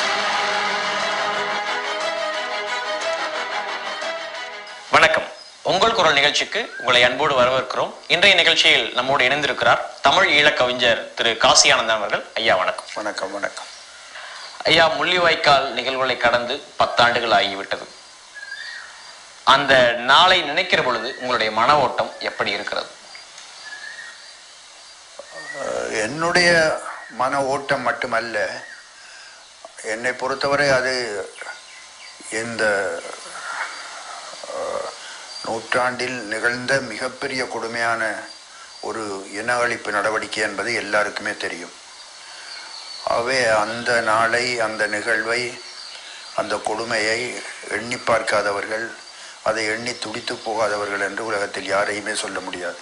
வணக்கம் உங்கள் குரல் நிகழ்ச்சிக்கு உங்களை அன்போடு வரவேற்கிறோம் இன்றைய நிகழ்ச்சியில் நம்மோடு இணைந்திருக்கிறார் தமிழ் ஈழக் கவிஞர் திரு காசியானந்தன் அவர்கள் ஐயா வணக்கம் வணக்கம் வணக்கம் ஐயா முள்ளிவாய்க்கால் நிகழ்வுகளை கடந்து பத்தாண்டுகள் ஆகிவிட்டது அந்த நாளை நினைக்கிற பொழுது உங்களுடைய மன ஓட்டம் எப்படி இருக்கிறது அஹ் என்னுடைய மன ஓட்டம் மட்டுமல்ல என்னை பொறுத்தவரை அது இந்த அஹ், நூற்றாண்டில் நிகழ்ந்த மிகப்பெரிய கொடுமையான ஒரு இன அழிப்பு நடவடிக்கை என்பது எல்லாருக்குமே தெரியும் ஆகவே அந்த நாளை அந்த நிகழ்வை அந்த கொடுமையை எண்ணி பார்க்காதவர்கள் அதை எண்ணி துடித்து போகாதவர்கள் என்று உலகத்தில் யாரையுமே சொல்ல முடியாது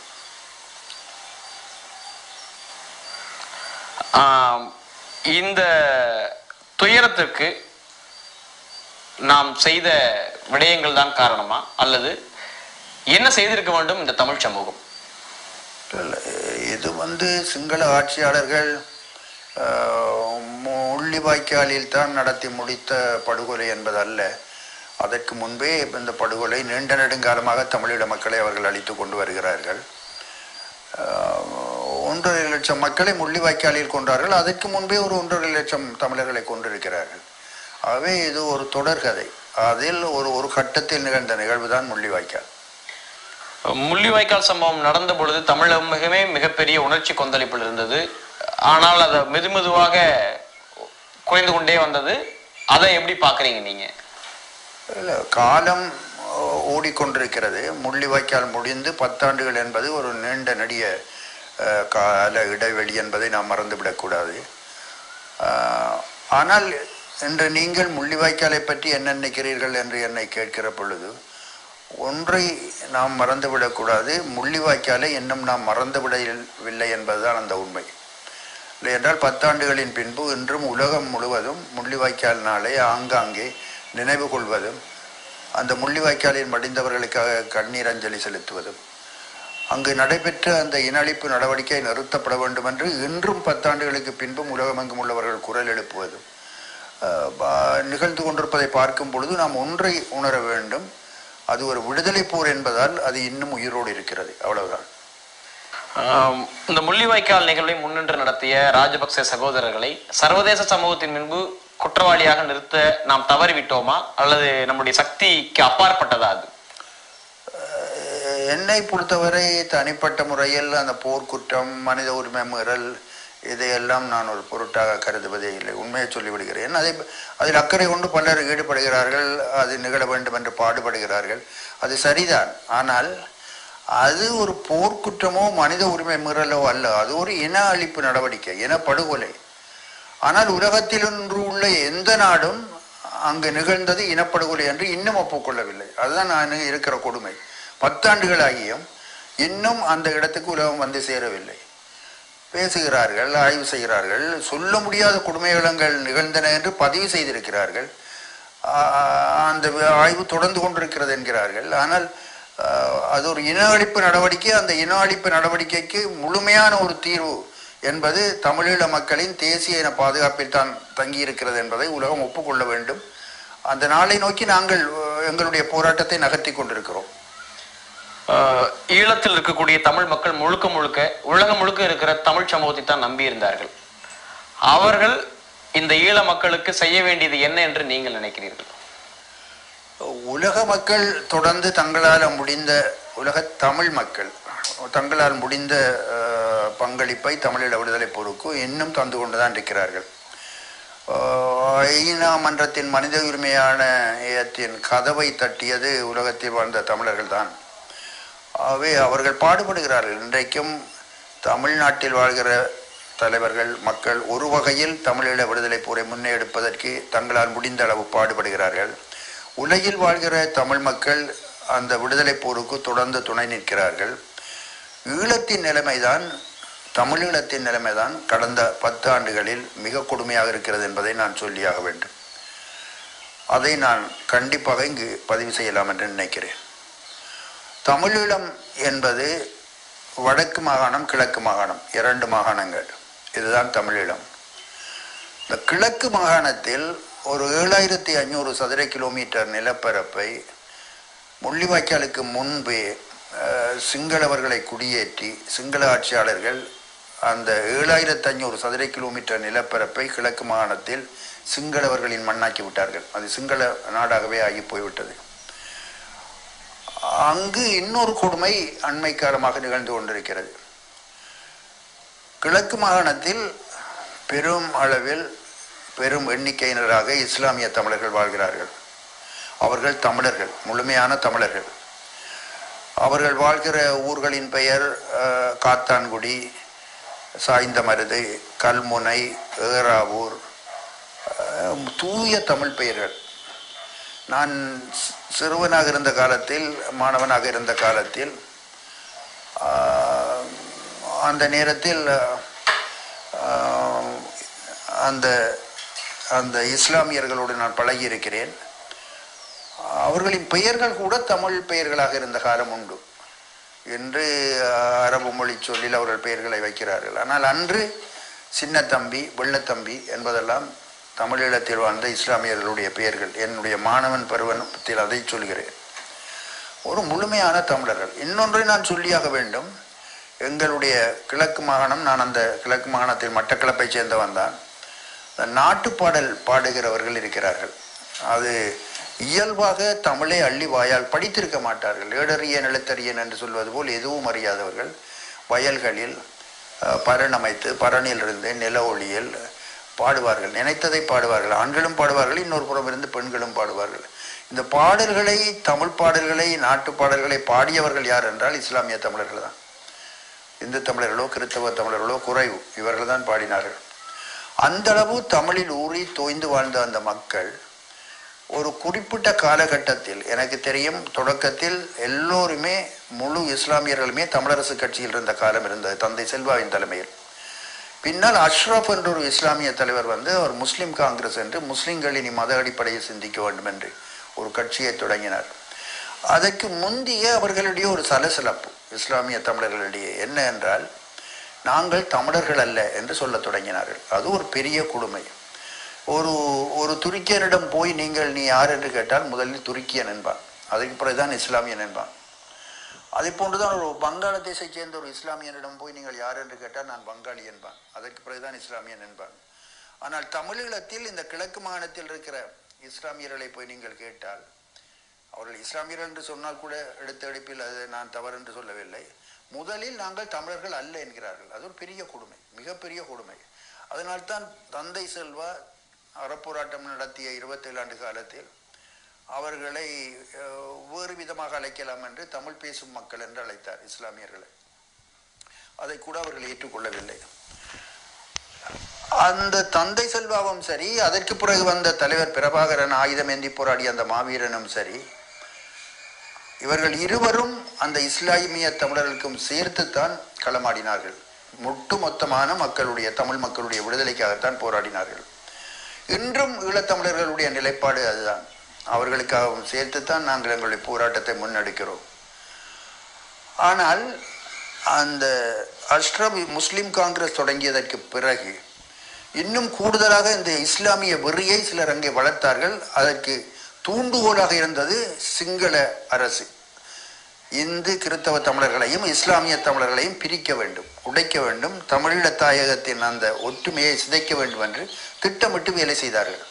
ஆம், இந்த துயரத்திற்கு நாம் செய்த விடயங்கள் தான் காரணமா அல்லது என்ன செய்திருக்க வேண்டும் இந்த தமிழ் சமூகம் இல்ல, இது வந்து சிங்கள ஆட்சியாளர்கள் ஆஹ், முள்ளிவாய்க்காலில் தான் நடத்தி முடித்த படுகொலை என்பதல்ல அதற்கு முன்பே இந்த படுகொலை நீண்ட நெடுங்காலமாக தமிழீழ மக்களை அவர்கள் அழித்து கொண்டு வருகிறார்கள் ஆஹ், ஒன்றரை லட்சம் மக்களை முள்ளிவாய்க்காலில் கொண்டார்கள் அதற்கு முன்பே ஒரு ஒன்றரை லட்சம் தமிழர்களை கொண்டிருக்கிறார்கள் ஆகவே இது ஒரு தொடர்கதை அதில் ஒரு ஒரு கட்டத்தில் நிகழ்ந்த நிகழ்வு தான் முள்ளிவாய்க்கால் முள்ளிவாய்க்கால் சம்பவம் நடந்த பொழுது தமிழகமே மிகப்பெரிய உணர்ச்சி கொந்தளிப்பில் இருந்தது ஆனால் அதை மெதுமெதுவாக குறைந்து கொண்டே வந்தது அதை எப்படி பார்க்குறீங்க நீங்க இல்ல, காலம் அஹ், ஓடிக்கொண்டிருக்கிறது முள்ளிவாய்க்கால் முடிந்து பத்தாண்டுகள் என்பது ஒரு நீண்ட நெடிய அஹ், கால இடைவெளி என்பதை நாம் மறந்துவிடக்கூடாது ஆஹ், ஆனால் இன்று நீங்கள் முள்ளிவாய்க்காலை பற்றி என்ன நினைக்கிறீர்கள் என்று என்னை கேட்கிற பொழுது ஒன்றை நாம் மறந்துவிடக்கூடாது முள்ளிவாய்க்காலை இன்னும் நாம் மறந்துவிடவில்லை என்பதுதான் அந்த உண்மை இல்லை என்றால் பத்தாண்டுகளின் பின்பு இன்றும் உலகம் முழுவதும் முள்ளிவாய்க்கால் நாளை ஆங்காங்கே நினைவு கொள்வதும் அந்த முள்ளிவாய்க்காலில் மடிந்தவர்களுக்காக கண்ணீர் அஞ்சலி செலுத்துவதும் அங்கு நடைபெற்ற அந்த இனஅழிப்பு நடவடிக்கை நிறுத்தப்பட வேண்டும் என்று இன்றும் பத்தாண்டுகளுக்கு பின்பும் உலகமெங்கும் உள்ளவர்கள் குரல் எழுப்புவதும் அஹ், பா- நிகழ்ந்து கொண்டிருப்பதை பார்க்கும் பொழுது நாம் ஒன்றை உணர வேண்டும் அது ஒரு விடுதலை போர் என்பதால் அது இன்னும் உயிரோடு இருக்கிறது அவ்வளவுதான் ஆம், இந்த முள்ளிவாய்க்கால் நிகழ்வை முன்னின்று நடத்திய ராஜபக்சே சகோதரர்களை சர்வதேச சமூகத்தின் முன்பு குற்றவாளியாக நிறுத்த நாம் தவறிவிட்டோமா அல்லது நம்முடைய சக்திக்கு அப்பாற்பட்டதா அது அஹ், என்னை பொறுத்தவரை தனிப்பட்ட முறையில் அந்த போர்க்குற்றம் மனித உரிமை மீறல் இதையெல்லாம் நான் ஒரு பொருட்டாக கருதுவதே இல்லை உண்மையை சொல்லிவிடுகிறேன் அதை அதில் அக்கறை கொண்டு பலர் ஈடுபடுகிறார்கள் அது நிகழ வேண்டும் என்று பாடுபடுகிறார்கள் அது சரிதான் ஆனால் அது ஒரு போர்க்குற்றமோ மனித உரிமை மீறலோ அல்ல அது ஒரு இன அழிப்பு நடவடிக்கை இன படுகொலை ஆனால் உலகத்தில் இன்று உள்ள எந்த நாடும் அங்கு நிகழ்ந்தது இனப்படுகொலை என்று இன்னும் ஒப்புக்கொள்ளவில்லை அதுதான் நான் இருக்கிற கொடுமை பத்தாண்டுகளாகியும் இன்னும் அந்த இடத்துக்கு உலகம் வந்து சேரவில்லை பேசுகிறார்கள் ஆய்வு செய்கிறார்கள் சொல்ல முடியாத கொடுமைகளங்கள் நிகழ்ந்தன என்று பதிவு செய்திருக்கிறார்கள் ஆஹ் அந்த ஆய்வு தொடர்ந்து கொண்டிருக்கிறது என்கிறார்கள் ஆனால் ஆஹ் அது ஒரு இன அழிப்பு நடவடிக்கை அந்த இன அழிப்பு நடவடிக்கைக்கு முழுமையான ஒரு தீர்வு என்பது தமிழீழ மக்களின் தேசிய இன பாதுகாப்பில் தான் தங்கியிருக்கிறது என்பதை உலகம் ஒப்புக்கொள்ள வேண்டும் அந்த நாளை நோக்கி நாங்கள் அஹ், எங்களுடைய போராட்டத்தை நகர்த்தி கொண்டிருக்கிறோம் ஆஹ், ஈழத்தில் இருக்கக்கூடிய தமிழ் மக்கள் முழுக்க முழுக்க உலகம் முழுக்க இருக்கிற தமிழ் சமூகத்தை தான் நம்பி இருந்தார்கள் அவர்கள் இந்த ஈழ மக்களுக்கு செய்ய வேண்டியது என்ன என்று நீங்கள் நினைக்கிறீர்கள் உலக மக்கள் தொடர்ந்து தங்களால் முடிந்த உலக தமிழ் மக்கள் தங்களால் முடிந்த அஹ், பங்களிப்பை தமிழீழ விடுதலை போருக்கு இன்னும் தந்து கொண்டுதான் இருக்கிறார்கள் அஹ், ஐநா மன்றத்தின் மனித உரிமையான இயத்தின் கதவை தட்டியது உலகத்தில் வாழ்ந்த தமிழர்கள் தான் ஆகவே அவர்கள் பாடுபடுகிறார்கள் இன்றைக்கும் தமிழ்நாட்டில் வாழ்கிற தலைவர்கள் மக்கள் ஒரு வகையில் தமிழீழ விடுதலை போரை முன்னெடுப்பதற்கு தங்களால் முடிந்த அளவு பாடுபடுகிறார்கள் உலகில் வாழ்கிற தமிழ் மக்கள் அந்த விடுதலை போருக்கு தொடர்ந்து துணை நிற்கிறார்கள் ஈழத்தின் நிலைமைதான் தமிழீழத்தின் நிலைமைதான் கடந்த பத்து ஆண்டுகளில் மிக கொடுமையாக இருக்கிறது என்பதை நான் சொல்லியாக வேண்டும் அதை நான் கண்டிப்பாக இங்கு பதிவு செய்யலாம் என்று நினைக்கிறேன் தமிழீழம் என்பது வடக்கு மாகாணம் கிழக்கு மாகாணம் இரண்டு மாகாணங்கள் இதுதான் தமிழீழம் இந்த கிழக்கு மாகாணத்தில் ஒரு ஏழாயிரத்தி ஐநூறு சதுர கிலோமீட்டர் நிலப்பரப்பை முள்ளிவாய்க்காலுக்கு முன்பே அஹ், சிங்களவர்களை குடியேற்றி சிங்கள ஆட்சியாளர்கள் அந்த ஏழாயிரத்தி ஐநூறு சதுர கிலோமீட்டர் நிலப்பரப்பை கிழக்கு மாகாணத்தில் சிங்களவர்களின் மண்ணாக்கி விட்டார்கள் அது சிங்கள நாடாகவே ஆகி போய்விட்டது அங்கு இன்னொரு கொடுமை அண்மை காலமாக நிகழ்ந்து கொண்டிருக்கிறது கிழக்கு மாகாணத்தில் பெரும் அளவில் பெரும் எண்ணிக்கையினராக இஸ்லாமிய தமிழர்கள் வாழ்கிறார்கள் அவர்கள் தமிழர்கள் முழுமையான தமிழர்கள் அவர்கள் வாழ்கிற ஊர்களின் பெயர் அஹ், காத்தான்குடி சாய்ந்தமருது கல்முனை ஏறாவூர் அஹ், தூய தமிழ் பெயர்கள் நான் சி- சிறுவனாக இருந்த காலத்தில் மாணவனாக இருந்த காலத்தில் ஆஹ், அந்த நேரத்தில் ஆஹ், அந்த அந்த இஸ்லாமியர்களோடு நான் பழகி இருக்கிறேன் அவர்களின் பெயர்கள் கூட தமிழ் பெயர்களாக இருந்த காலம் உண்டு என்று ஆஹ், அரபு மொழி சொல்லில் அவர்கள் பெயர்களை வைக்கிறார்கள் ஆனால் அன்று சின்னத்தம்பி வெள்ளத்தம்பி என்பதெல்லாம் தமிழீழத்தில் வாழ்ந்த இஸ்லாமியர்களுடைய பெயர்கள் என்னுடைய மாணவன் பருவத்தில் அதை சொல்கிறேன் ஒரு முழுமையான தமிழர்கள் இன்னொன்றை நான் சொல்லியாக வேண்டும் எங்களுடைய கிழக்கு மாகாணம் நான் அந்த கிழக்கு மாகாணத்தில் மட்டக்களப்பை சேர்ந்தவன் தான் இந்த நாட்டுப்பாடல் பாடுகிறவர்கள் இருக்கிறார்கள் அது இயல்பாக தமிழை அள்ளி வாயால் படித்திருக்க மாட்டார்கள் ஏடறியன் எழுத்தறியன் என்று சொல்வது போல் எதுவும் அறியாதவர்கள் வயல்களில் அஹ், பரணமைத்து பரணிலிருந்து நில ஒளியில் பாடுவார்கள் நினைத்ததை பாடுவார்கள் ஆண்களும் பாடுவார்கள் இன்னொரு புறம் இருந்து பெண்களும் பாடுவார்கள் இந்த பாடல்களை தமிழ் பாடல்களை நாட்டு பாடல்களை பாடியவர்கள் யார் என்றால் இஸ்லாமிய தமிழர்கள் தான் இந்து தமிழர்களோ கிறிஸ்தவ தமிழர்களோ குறைவு இவர்கள் தான் பாடினார்கள் அந்த அளவு தமிழில் ஊறி தோய்ந்து வாழ்ந்த அந்த மக்கள் ஒரு குறிப்பிட்ட காலகட்டத்தில் எனக்கு தெரியும் தொடக்கத்தில் எல்லோருமே முழு இஸ்லாமியர்களுமே தமிழரசு கட்சியில் இருந்த காலம் இருந்தது தந்தை செல்வாவின் தலைமையில் பின்னால் அஷ்ரப் என்ற ஒரு இஸ்லாமிய தலைவர் வந்து அவர் முஸ்லிம் காங்கிரஸ் என்று முஸ்லிம்கள் இனி மத அடிப்படையில் சிந்திக்க வேண்டும் என்று ஒரு கட்சியை தொடங்கினார் அதற்கு முந்தைய அவர்களுடைய ஒரு சலசலப்பு இஸ்லாமிய தமிழர்களிடையே என்ன என்றால் நாங்கள் தமிழர்கள் அல்ல என்று சொல்லத் தொடங்கினார்கள் அது ஒரு பெரிய கொடுமை ஒரு ஒரு துருக்கியனிடம் போய் நீங்கள் நீ யார் என்று கேட்டால் முதலில் துருக்கியன் என்பான் அதுக்கு பிறகுதான் இஸ்லாமியன் என்பான் அதை போன்றுதான் ஒரு வங்காள தேசத்தைச் சேர்ந்த ஒரு இஸ்லாமியனிடம் போய் நீங்கள் யார் என்று கேட்டால் நான் வங்காளி என்பான் அதற்கு பிறகுதான் இஸ்லாமியன் என்பான் ஆனால் தமிழீழத்தில் இந்த கிழக்கு மாகாணத்தில் இருக்கிற இஸ்லாமியர்களை போய் நீங்கள் கேட்டால் அவர்கள் இஸ்லாமியர்கள் என்று சொன்னால் கூட எடுத்த எடுப்பில் அது நான் தவறு என்று சொல்லவில்லை முதலில் நாங்கள் தமிழர்கள் அல்ல என்கிறார்கள் அது ஒரு பெரிய கொடுமை மிகப்பெரிய கொடுமை அதனால்தான் தந்தை செல்வா அறப்போராட்டம் நடத்திய இருபத்தேழு ஆண்டு காலத்தில் அவர்களை அஹ், வேறு விதமாக அழைக்கலாம் என்று தமிழ் பேசும் மக்கள் என்று அழைத்தார் இஸ்லாமியர்களை அதை கூட அவர்கள் ஏற்றுக்கொள்ளவில்லை அந்த தந்தை செல்வாவும் சரி அதற்கு பிறகு வந்த தலைவர் பிரபாகரன் ஆயுதம் ஏந்தி போராடிய அந்த மாவீரனும் சரி இவர்கள் இருவரும் அந்த இஸ்லாமிய தமிழர்களுக்கும் சேர்த்துத்தான் களமாடினார்கள் ஒட்டுமொத்தமான மக்களுடைய தமிழ் மக்களுடைய விடுதலைக்காகத்தான் போராடினார்கள் இன்றும் ஈழத்தமிழர்களுடைய நிலைப்பாடு அதுதான் அவர்களுக்காகவும் சேர்த்துத்தான் நாங்கள் எங்களுடைய போராட்டத்தை முன்னெடுக்கிறோம் ஆனால் அந்த அஷ்ரப் முஸ்லிம் காங்கிரஸ் தொடங்கியதற்கு பிறகு இன்னும் கூடுதலாக இந்த இஸ்லாமிய வெறியை சிலர் அங்கே வளர்த்தார்கள் அதற்கு தூண்டுகோலாக இருந்தது சிங்கள அரசு இந்து கிறித்தவ தமிழர்களையும் இஸ்லாமிய தமிழர்களையும் பிரிக்க வேண்டும் உடைக்க வேண்டும் தமிழீழ தாயகத்தின் அந்த ஒற்றுமையை சிதைக்க வேண்டும் என்று திட்டமிட்டு வேலை செய்தார்கள்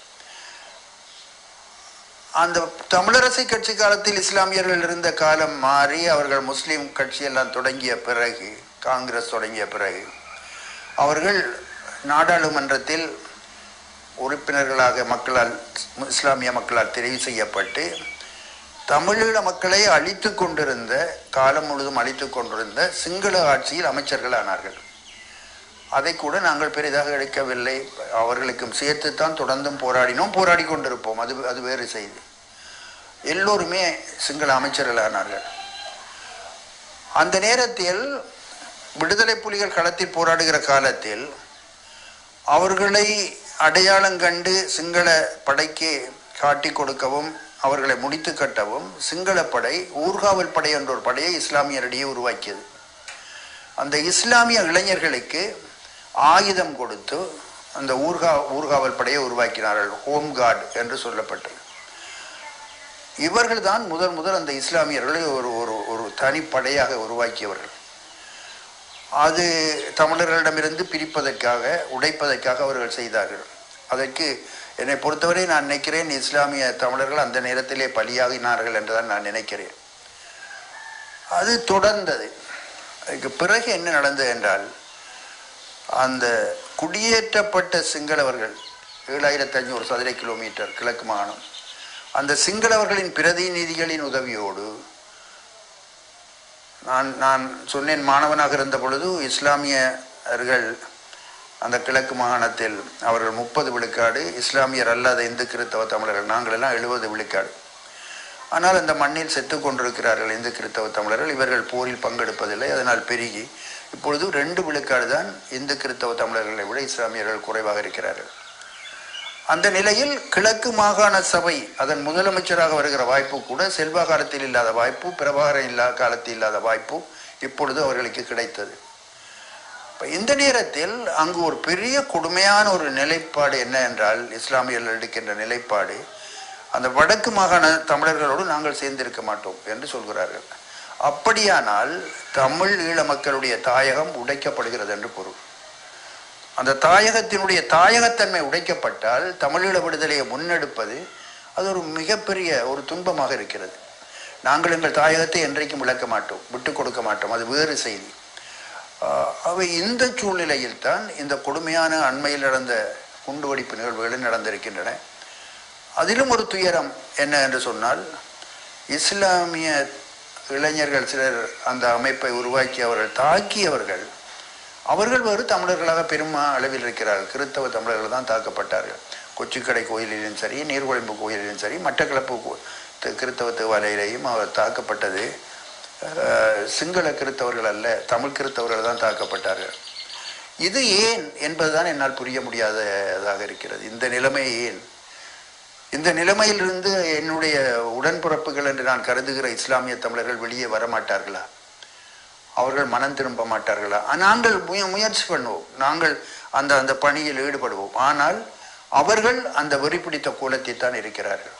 அந்த தமிழரசை கட்சி காலத்தில் இஸ்லாமியர்கள் இருந்த காலம் மாறி அவர்கள் முஸ்லீம் கட்சியெல்லாம் தொடங்கிய பிறகு காங்கிரஸ் தொடங்கிய பிறகு அவர்கள் நாடாளுமன்றத்தில் உறுப்பினர்களாக மக்களால் இஸ்லாமிய மக்களால் தெரிவு செய்யப்பட்டு தமிழீழ மக்களை அழித்து கொண்டிருந்த காலம் முழுதும் அழித்து கொண்டிருந்த சிங்கள ஆட்சியில் அமைச்சர்கள் ஆனார்கள் அதை கூட நாங்கள் பெரிதாக எடுக்கவில்லை அவர்களுக்கும் சேர்த்துத்தான் தொடர்ந்தும் போராடினோம் போராடி கொண்டிருப்போம் அது அது வேறு செய்தி எல்லோருமே சிங்கள அமைச்சர்கள் ஆனார்கள் அந்த நேரத்தில் விடுதலை புலிகள் களத்தில் போராடுகிற காலத்தில் அவர்களை அடையாளம் கண்டு சிங்கள படைக்கு காட்டி கொடுக்கவும் அவர்களை முடித்து கட்டவும் சிங்கள படை ஊர்காவல் படை என்ற ஒரு படையை இஸ்லாமியரிடையே உருவாக்கியது அந்த இஸ்லாமிய இளைஞர்களுக்கு ஆயுதம் கொடுத்து அந்த ஊர்கா ஊர்காவல் படையை உருவாக்கினார்கள் ஹோம் கார்டு என்று சொல்லப்பட்டது இவர்கள் தான் முதல் முதல் அந்த இஸ்லாமியர்களை ஒரு ஒரு ஒரு தனிப்படையாக உருவாக்கியவர்கள் அது தமிழர்களிடமிருந்து பிரிப்பதற்காக உடைப்பதற்காக அவர்கள் செய்தார்கள் அதற்கு என்னை பொறுத்தவரை நான் நினைக்கிறேன் இஸ்லாமிய தமிழர்கள் அந்த நேரத்திலே பலியாகினார்கள் என்று தான் நான் நினைக்கிறேன் அது தொடர்ந்தது அதுக்கு பிறகு என்ன நடந்தது என்றால் அந்த குடியேற்றப்பட்ட சிங்களவர்கள் ஏழாயிரத்தி ஐநூறு சதுர கிலோமீட்டர் கிழக்கு மாகாணம் அந்த சிங்களவர்களின் பிரதிநிதிகளின் உதவியோடு நான் நான் சொன்னேன் மாணவனாக இருந்த பொழுது இஸ்லாமியர்கள் அந்த கிழக்கு மாகாணத்தில் அவர்கள் முப்பது விழுக்காடு இஸ்லாமியர் அல்லாத இந்து கிறித்தவ தமிழர்கள் நாங்கள் எல்லாம் எழுபது விழுக்காடு ஆனால் அந்த மண்ணில் செத்து கொண்டிருக்கிறார்கள் இந்து கிறித்தவ தமிழர்கள் இவர்கள் போரில் பங்கெடுப்பதில்லை அதனால் பெருகி இப்பொழுது ரெண்டு விழுக்காடு தான் இந்து கிறித்தவ தமிழர்களை விட இஸ்லாமியர்கள் குறைவாக இருக்கிறார்கள் அந்த நிலையில் கிழக்கு மாகாண சபை அதன் முதலமைச்சராக வருகிற வாய்ப்பு கூட செல்வா காலத்தில் இல்லாத வாய்ப்பு பிரபாகரன் இல்லாத காலத்தில் இல்லாத வாய்ப்பு இப்பொழுது அவர்களுக்கு கிடைத்தது இப்ப இந்த நேரத்தில் அங்கு ஒரு பெரிய கொடுமையான ஒரு நிலைப்பாடு என்ன என்றால் இஸ்லாமியர்கள் எடுக்கின்ற நிலைப்பாடு அந்த வடக்கு மாகாண தமிழர்களோடு நாங்கள் சேர்ந்திருக்க மாட்டோம் என்று சொல்கிறார்கள் அப்படியானால் தமிழ் ஈழ மக்களுடைய தாயகம் உடைக்கப்படுகிறது என்று பொருள் அந்த தாயகத்தினுடைய தாயகத்தன்மை உடைக்கப்பட்டால் தமிழீழ விடுதலையை முன்னெடுப்பது அது ஒரு மிகப்பெரிய ஒரு துன்பமாக இருக்கிறது நாங்கள் எங்கள் தாயகத்தை என்றைக்கும் விளக்க மாட்டோம் விட்டு கொடுக்க மாட்டோம் அது வேறு செய்தி ஆஹ் அவை இந்த சூழ்நிலையில் தான் இந்த கொடுமையான அண்மையில் நடந்த குண்டுவெடிப்பு நிகழ்வுகளும் நடந்திருக்கின்றன அதிலும் ஒரு துயரம் என்ன என்று சொன்னால் இஸ்லாமிய இளைஞர்கள் சிலர் அந்த அமைப்பை உருவாக்கி அவர்கள் தாக்கியவர்கள் அவர்கள் வேறு தமிழர்களாக பெருமா அளவில் இருக்கிறார்கள் கிறித்தவ தமிழர்கள் தான் தாக்கப்பட்டார்கள் கொச்சிக்கடை கோயிலிலும் சரி நீர்கொழும்பு கோயிலிலும் சரி மட்டக்களப்பு கோ- தி- கிறித்தவ தேவாலயிலையும் அவர் தாக்கப்பட்டது அஹ், சிங்கள கிறித்தவர்கள் அல்ல தமிழ் கிறித்தவர்கள் தான் தாக்கப்பட்டார்கள் இது ஏன் என்பதுதான் என்னால் புரிய முடியாததாக இருக்கிறது இந்த நிலைமை ஏன் இந்த நிலைமையிலிருந்து என்னுடைய உடன்பிறப்புகள் என்று நான் கருதுகிற இஸ்லாமிய தமிழர்கள் வெளியே வரமாட்டார்களா அவர்கள் மனம் திரும்ப மாட்டார்களா ஆ, நாங்கள் முய- முயற்சி பண்ணுவோம் நாங்கள் அந்த அந்த பணியில் ஈடுபடுவோம் ஆனால் அவர்கள் அந்த வெறி பிடித்த கோலத்தை தான் இருக்கிறார்கள்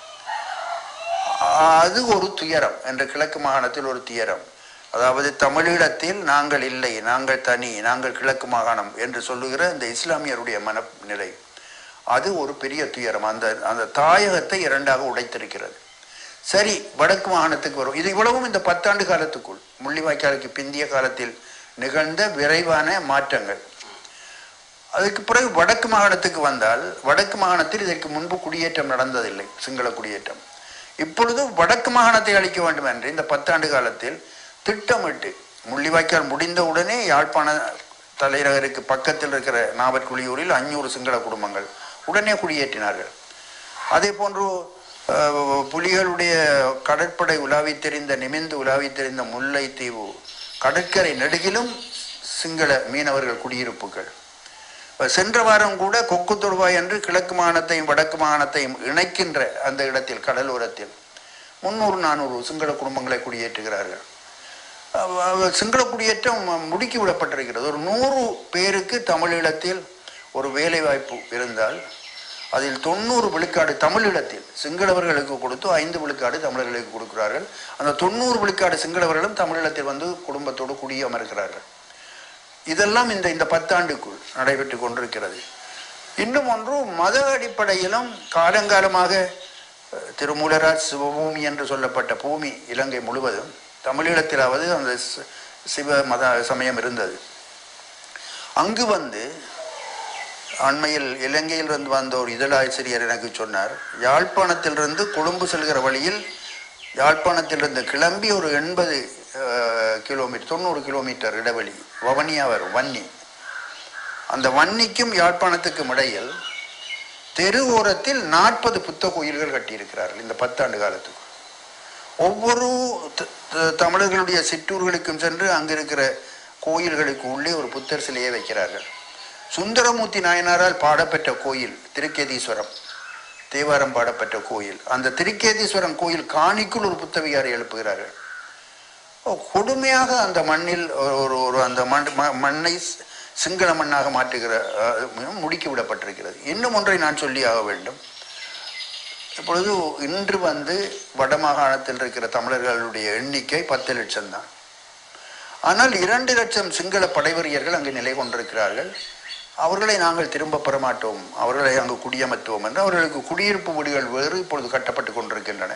அது ஒரு துயரம் என்ற கிழக்கு மாகாணத்தில் ஒரு துயரம் அதாவது தமிழீழத்தில் நாங்கள் இல்லை நாங்கள் தனி நாங்கள் கிழக்கு மாகாணம் என்று சொல்லுகிற இந்த இஸ்லாமியருடைய மனநிலை அது ஒரு பெரிய துயரம் அந்த அந்த தாயகத்தை இரண்டாக உடைத்திருக்கிறது சரி வடக்கு மாகாணத்துக்கு வரும் இது இவ்வளவும் இந்த பத்தாண்டு காலத்துக்குள் முள்ளிவாய்க்காலுக்கு பிந்திய காலத்தில் நிகழ்ந்த விரைவான மாற்றங்கள் அதுக்கு பிறகு வடக்கு மாகாணத்துக்கு வந்தால் வடக்கு மாகாணத்தில் இதற்கு முன்பு குடியேற்றம் நடந்ததில்லை சிங்கள குடியேற்றம் இப்பொழுது வடக்கு மாகாணத்தை அளிக்க வேண்டும் என்று இந்த பத்தாண்டு காலத்தில் திட்டமிட்டு முள்ளிவாய்க்கால் முடிந்த உடனே யாழ்ப்பாண தலைநகருக்கு பக்கத்தில் இருக்கிற நாவற்குழியூரில் அஞ்சூறு சிங்கள குடும்பங்கள் உடனே குடியேற்றினார்கள் அதே போன்று அஹ், புலிகளுடைய கடற்படை உலாவி தெரிந்த நிமிந்து உலாவி தெரிந்த முல்லைத்தீவு கடற்கரை நெடுகிலும் சிங்கள மீனவர்கள் குடியிருப்புகள் சென்ற வாரம் கூட கொக்கு தொடுவாய் என்று கிழக்கு மாகாணத்தையும் வடக்கு மாகாணத்தையும் இணைக்கின்ற அந்த இடத்தில் கடலோரத்தில் முன்னூறு நானூறு சிங்கள குடும்பங்களை குடியேற்றுகிறார்கள் அவ- அவ- சிங்கள குடியேற்றம் முடுக்கி விடப்பட்டிருக்கிறது ஒரு நூறு பேருக்கு தமிழீழத்தில் ஒரு வேலை வாய்ப்பு இருந்தால் அதில் தொண்ணூறு விழுக்காடு தமிழீழத்தில் சிங்களவர்களுக்கு கொடுத்து ஐந்து விழுக்காடு தமிழர்களுக்கு கொடுக்கிறார்கள் அந்த தொண்ணூறு விழுக்காடு சிங்களவர்களும் தமிழீழத்தில் வந்து குடும்பத்தோடு குடியமர்கிறார்கள் இதெல்லாம் இந்த இந்த பத்தாண்டுக்குள் நடைபெற்று கொண்டிருக்கிறது இன்னும் ஒன்று மத அடிப்படையிலும் காலங்காலமாக அஹ், திருமூலராஜ் சிவபூமி என்று சொல்லப்பட்ட பூமி இலங்கை முழுவதும் தமிழீழத்திலாவது அந்த சி- சிவ மத சமயம் இருந்தது அங்கு வந்து அண்மையில் இலங்கையிலிருந்து வந்த ஒரு இதழாசிரியர் எனக்கு சொன்னார் யாழ்ப்பாணத்திலிருந்து கொழும்பு செல்கிற வழியில் யாழ்ப்பாணத்திலிருந்து கிளம்பி ஒரு எண்பது கிலோமீட்டர் தொண்ணூறு கிலோமீட்டர் இடைவெளி வவனியா வரும் வன்னி அந்த வன்னிக்கும் யாழ்ப்பாணத்துக்கும் இடையில் தெரு ஓரத்தில் நாற்பது புத்த கோயில்கள் கட்டியிருக்கிறார்கள் இந்த பத்தாண்டு காலத்துக்கு ஒவ்வொரு த- த- தமிழர்களுடைய சிற்றூர்களுக்கும் சென்று அங்கு இருக்கிற கோயில்களுக்கு உள்ளே ஒரு புத்தர் சிலையை வைக்கிறார்கள் சுந்தரமூர்த்தி நாயனாரால் பாடப்பெற்ற கோயில் திருக்கேதீஸ்வரம் தேவாரம் பாடப்பெற்ற கோயில் அந்த திருக்கேதீஸ்வரம் கோயில் காணிக்குள் ஒரு புத்தவிகாரை எழுப்புகிறார்கள் ஓ, கொடுமையாக அந்த மண்ணில் ஒரு ஒரு- ஒரு அந்த மண் ம- மண்ணை சி- சிங்கள மண்ணாக மாற்றுகிற அஹ், முடுக்கி விடப்பட்டிருக்கிறது இன்னும் ஒன்றை நான் சொல்லி ஆக வேண்டும் இப்பொழுது இன்று வந்து வடமாகாணத்தில் இருக்கிற தமிழர்களுடைய எண்ணிக்கை பத்து லட்சம் தான் ஆனால் இரண்டு லட்சம் சிங்கள படைவறியர்கள் அங்கு நிலை கொண்டிருக்கிறார்கள் அவர்களை நாங்கள் திரும்ப பெற மாட்டோம் அவர்களை அங்கு குடியமர்த்துவோம் என்று அவர்களுக்கு குடியிருப்பு வீடுகள் வேறு இப்பொழுது கட்டப்பட்டு கொண்டிருக்கின்றன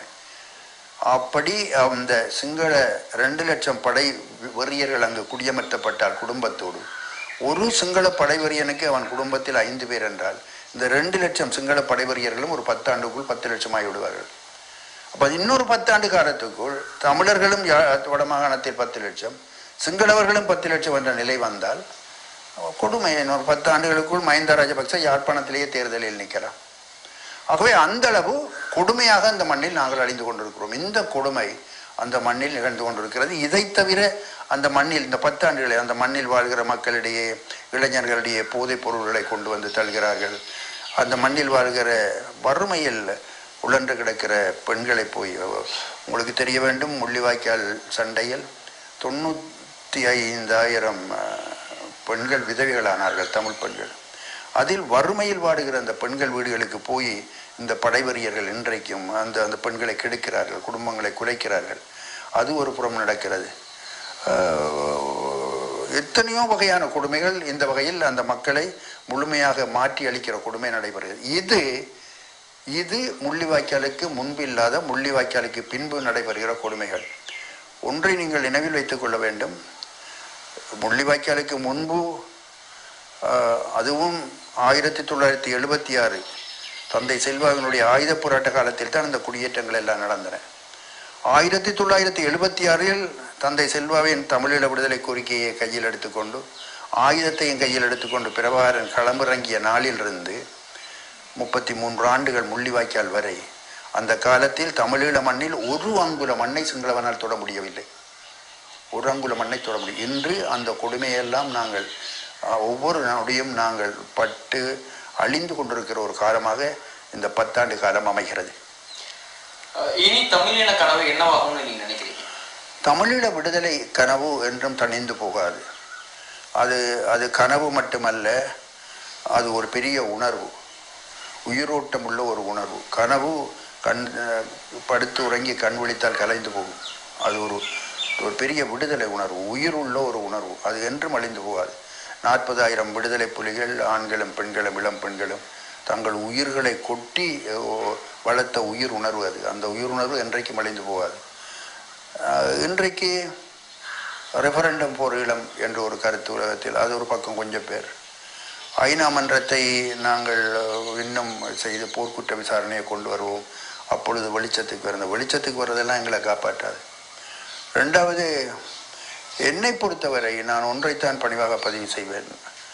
அப்படி அந்த சிங்கள ரெண்டு லட்சம் படை வெறியர்கள் அங்கு குடியமர்த்தப்பட்டால் குடும்பத்தோடு ஒரு சிங்கள படைவெறியனுக்கு அவன் குடும்பத்தில் ஐந்து பேர் என்றால் இந்த ரெண்டு லட்சம் சிங்கள படைவெறியர்களும் ஒரு பத்தாண்டுக்குள் பத்து லட்சமாகி விடுவார்கள் அப்போ இன்னொரு பத்தாண்டு காலத்துக்குள் தமிழர்களும் யா- வடமாகாணத்தில் பத்து லட்சம் சிங்களவர்களும் பத்து லட்சம் என்ற நிலை வந்தால் கொடுமை இன்னொரு பத்து ஆண்டுகளுக்குள் மஹிந்த ராஜபக்ச யாழ்ப்பாணத்திலேயே தேர்தலில் நிற்கலாம் ஆகவே அந்த அளவு கொடுமையாக அந்த மண்ணில் நாங்கள் அழிந்து கொண்டிருக்கிறோம் இந்த கொடுமை அந்த மண்ணில் நிகழ்ந்து கொண்டிருக்கிறது இதை தவிர அந்த மண்ணில் இந்த பத்தாண்டுகளில் அந்த மண்ணில் வாழ்கிற மக்களிடையே இளைஞர்களிடையே போதைப் பொருள்களை கொண்டு வந்து தள்ளுகிறார்கள் அந்த மண்ணில் வாழ்கிற வறுமையில் உழன்று கிடக்கிற பெண்களை போய் உங்களுக்கு தெரிய வேண்டும் முள்ளிவாய்க்கால் சண்டையில் தொண்ணூற்றி ஐந்தாயிரம் அஹ், பெண்கள் விதவைகளானார்கள் தமிழ் பெண்கள் அதில் வறுமையில் வாடுகிற அந்த பெண்கள் வீடுகளுக்கு போய் இந்த படைவெறியர்கள் இன்றைக்கும் அந்த அந்த பெண்களை கெடுக்கிறார்கள் குடும்பங்களை குலைக்கிறார்கள் அது ஒரு புறம் நடக்கிறது ஆஹ், எத்தனையோ வகையான கொடுமைகள் இந்த வகையில் அந்த மக்களை முழுமையாக மாற்றி அளிக்கிற கொடுமை நடைபெறுகிறது இது இது முள்ளிவாய்க்காலுக்கு முன்பு இல்லாத முள்ளிவாய்க்காலுக்கு பின்பு நடைபெறுகிற கொடுமைகள் ஒன்றை நீங்கள் நினைவில் வைத்துக் கொள்ள வேண்டும் முள்ளிவாய்க்காலுக்கு முன்பு ஆஹ், அதுவும் ஆயிரத்தி தொள்ளாயிரத்தி எழுபத்தி ஆறு தந்தை செல்வாவினுடைய ஆயுத போராட்ட காலத்தில் தான் இந்த குடியேற்றங்கள் எல்லாம் நடந்தன ஆயிரத்தி தொள்ளாயிரத்தி எழுபத்தி ஆறில் தந்தை செல்வாவின் தமிழீழ விடுதலை கோரிக்கையை கையில் எடுத்துக்கொண்டு ஆயுதத்தையும் கையில் எடுத்துக்கொண்டு பிரபாகரன் களமிறங்கிய நாளிலிருந்து முப்பத்தி மூன்று ஆண்டுகள் முள்ளிவாய்க்கால் வரை அந்த காலத்தில் தமிழீழ மண்ணில் ஒரு அங்குல மண்ணை சிங்களவனால் தொட முடியவில்லை ஒரு அங்குல மண்ணை தொட முடியும் இன்று அந்த கொடுமையெல்லாம் நாங்கள் அஹ், ஒவ்வொரு நொடியும் நாங்கள் பட்டு அழிந்து கொண்டிருக்கிற ஒரு காலமாக இந்த பத்தாண்டு காலம் அமைகிறது அஹ் இனி தமிழின கனவு என்னவாகும்னு நீங்க நினைக்கிறீங்க தமிழீழ விடுதலை கனவு என்றும் தணிந்து போகாது அது அது கனவு மட்டுமல்ல அது ஒரு பெரிய உணர்வு உயிரோட்டம் உள்ள ஒரு உணர்வு கனவு கண் அஹ், படுத்து உறங்கி கண் விழித்தால் கலைந்து போகும் அது ஒரு ஒரு பெரிய விடுதலை உணர்வு உயிர் உள்ள ஒரு உணர்வு அது என்றும் அழிந்து போகாது நாற்பதாயிரம் விடுதலை புலிகள் ஆண்களும் பெண்களும் இளம் பெண்களும் தங்கள் உயிர்களை கொட்டி அஹ், வளர்த்த உயிர் உணர்வு அது அந்த உயிர் உணர்வு என்றைக்கும் அழிந்து போகாது அஹ், இன்றைக்கு ரெஃபரண்டம் போர் ஈழம் என்ற ஒரு கருத்து உலகத்தில் அது ஒரு பக்கம் கொஞ்சம் பேர் ஐநா மன்றத்தை நாங்கள் அஹ், இன்னும் செய்து போர்க்குற்ற விசாரணையை கொண்டு வருவோம் அப்பொழுது வெளிச்சத்துக்கு வரும் வெளிச்சத்துக்கு வர்றதெல்லாம் எங்களை காப்பாற்றாது ரெண்டாவது என்னை பொறுத்தவரை நான் ஒன்றைத்தான் பணிவாக பதிவு செய்வேன்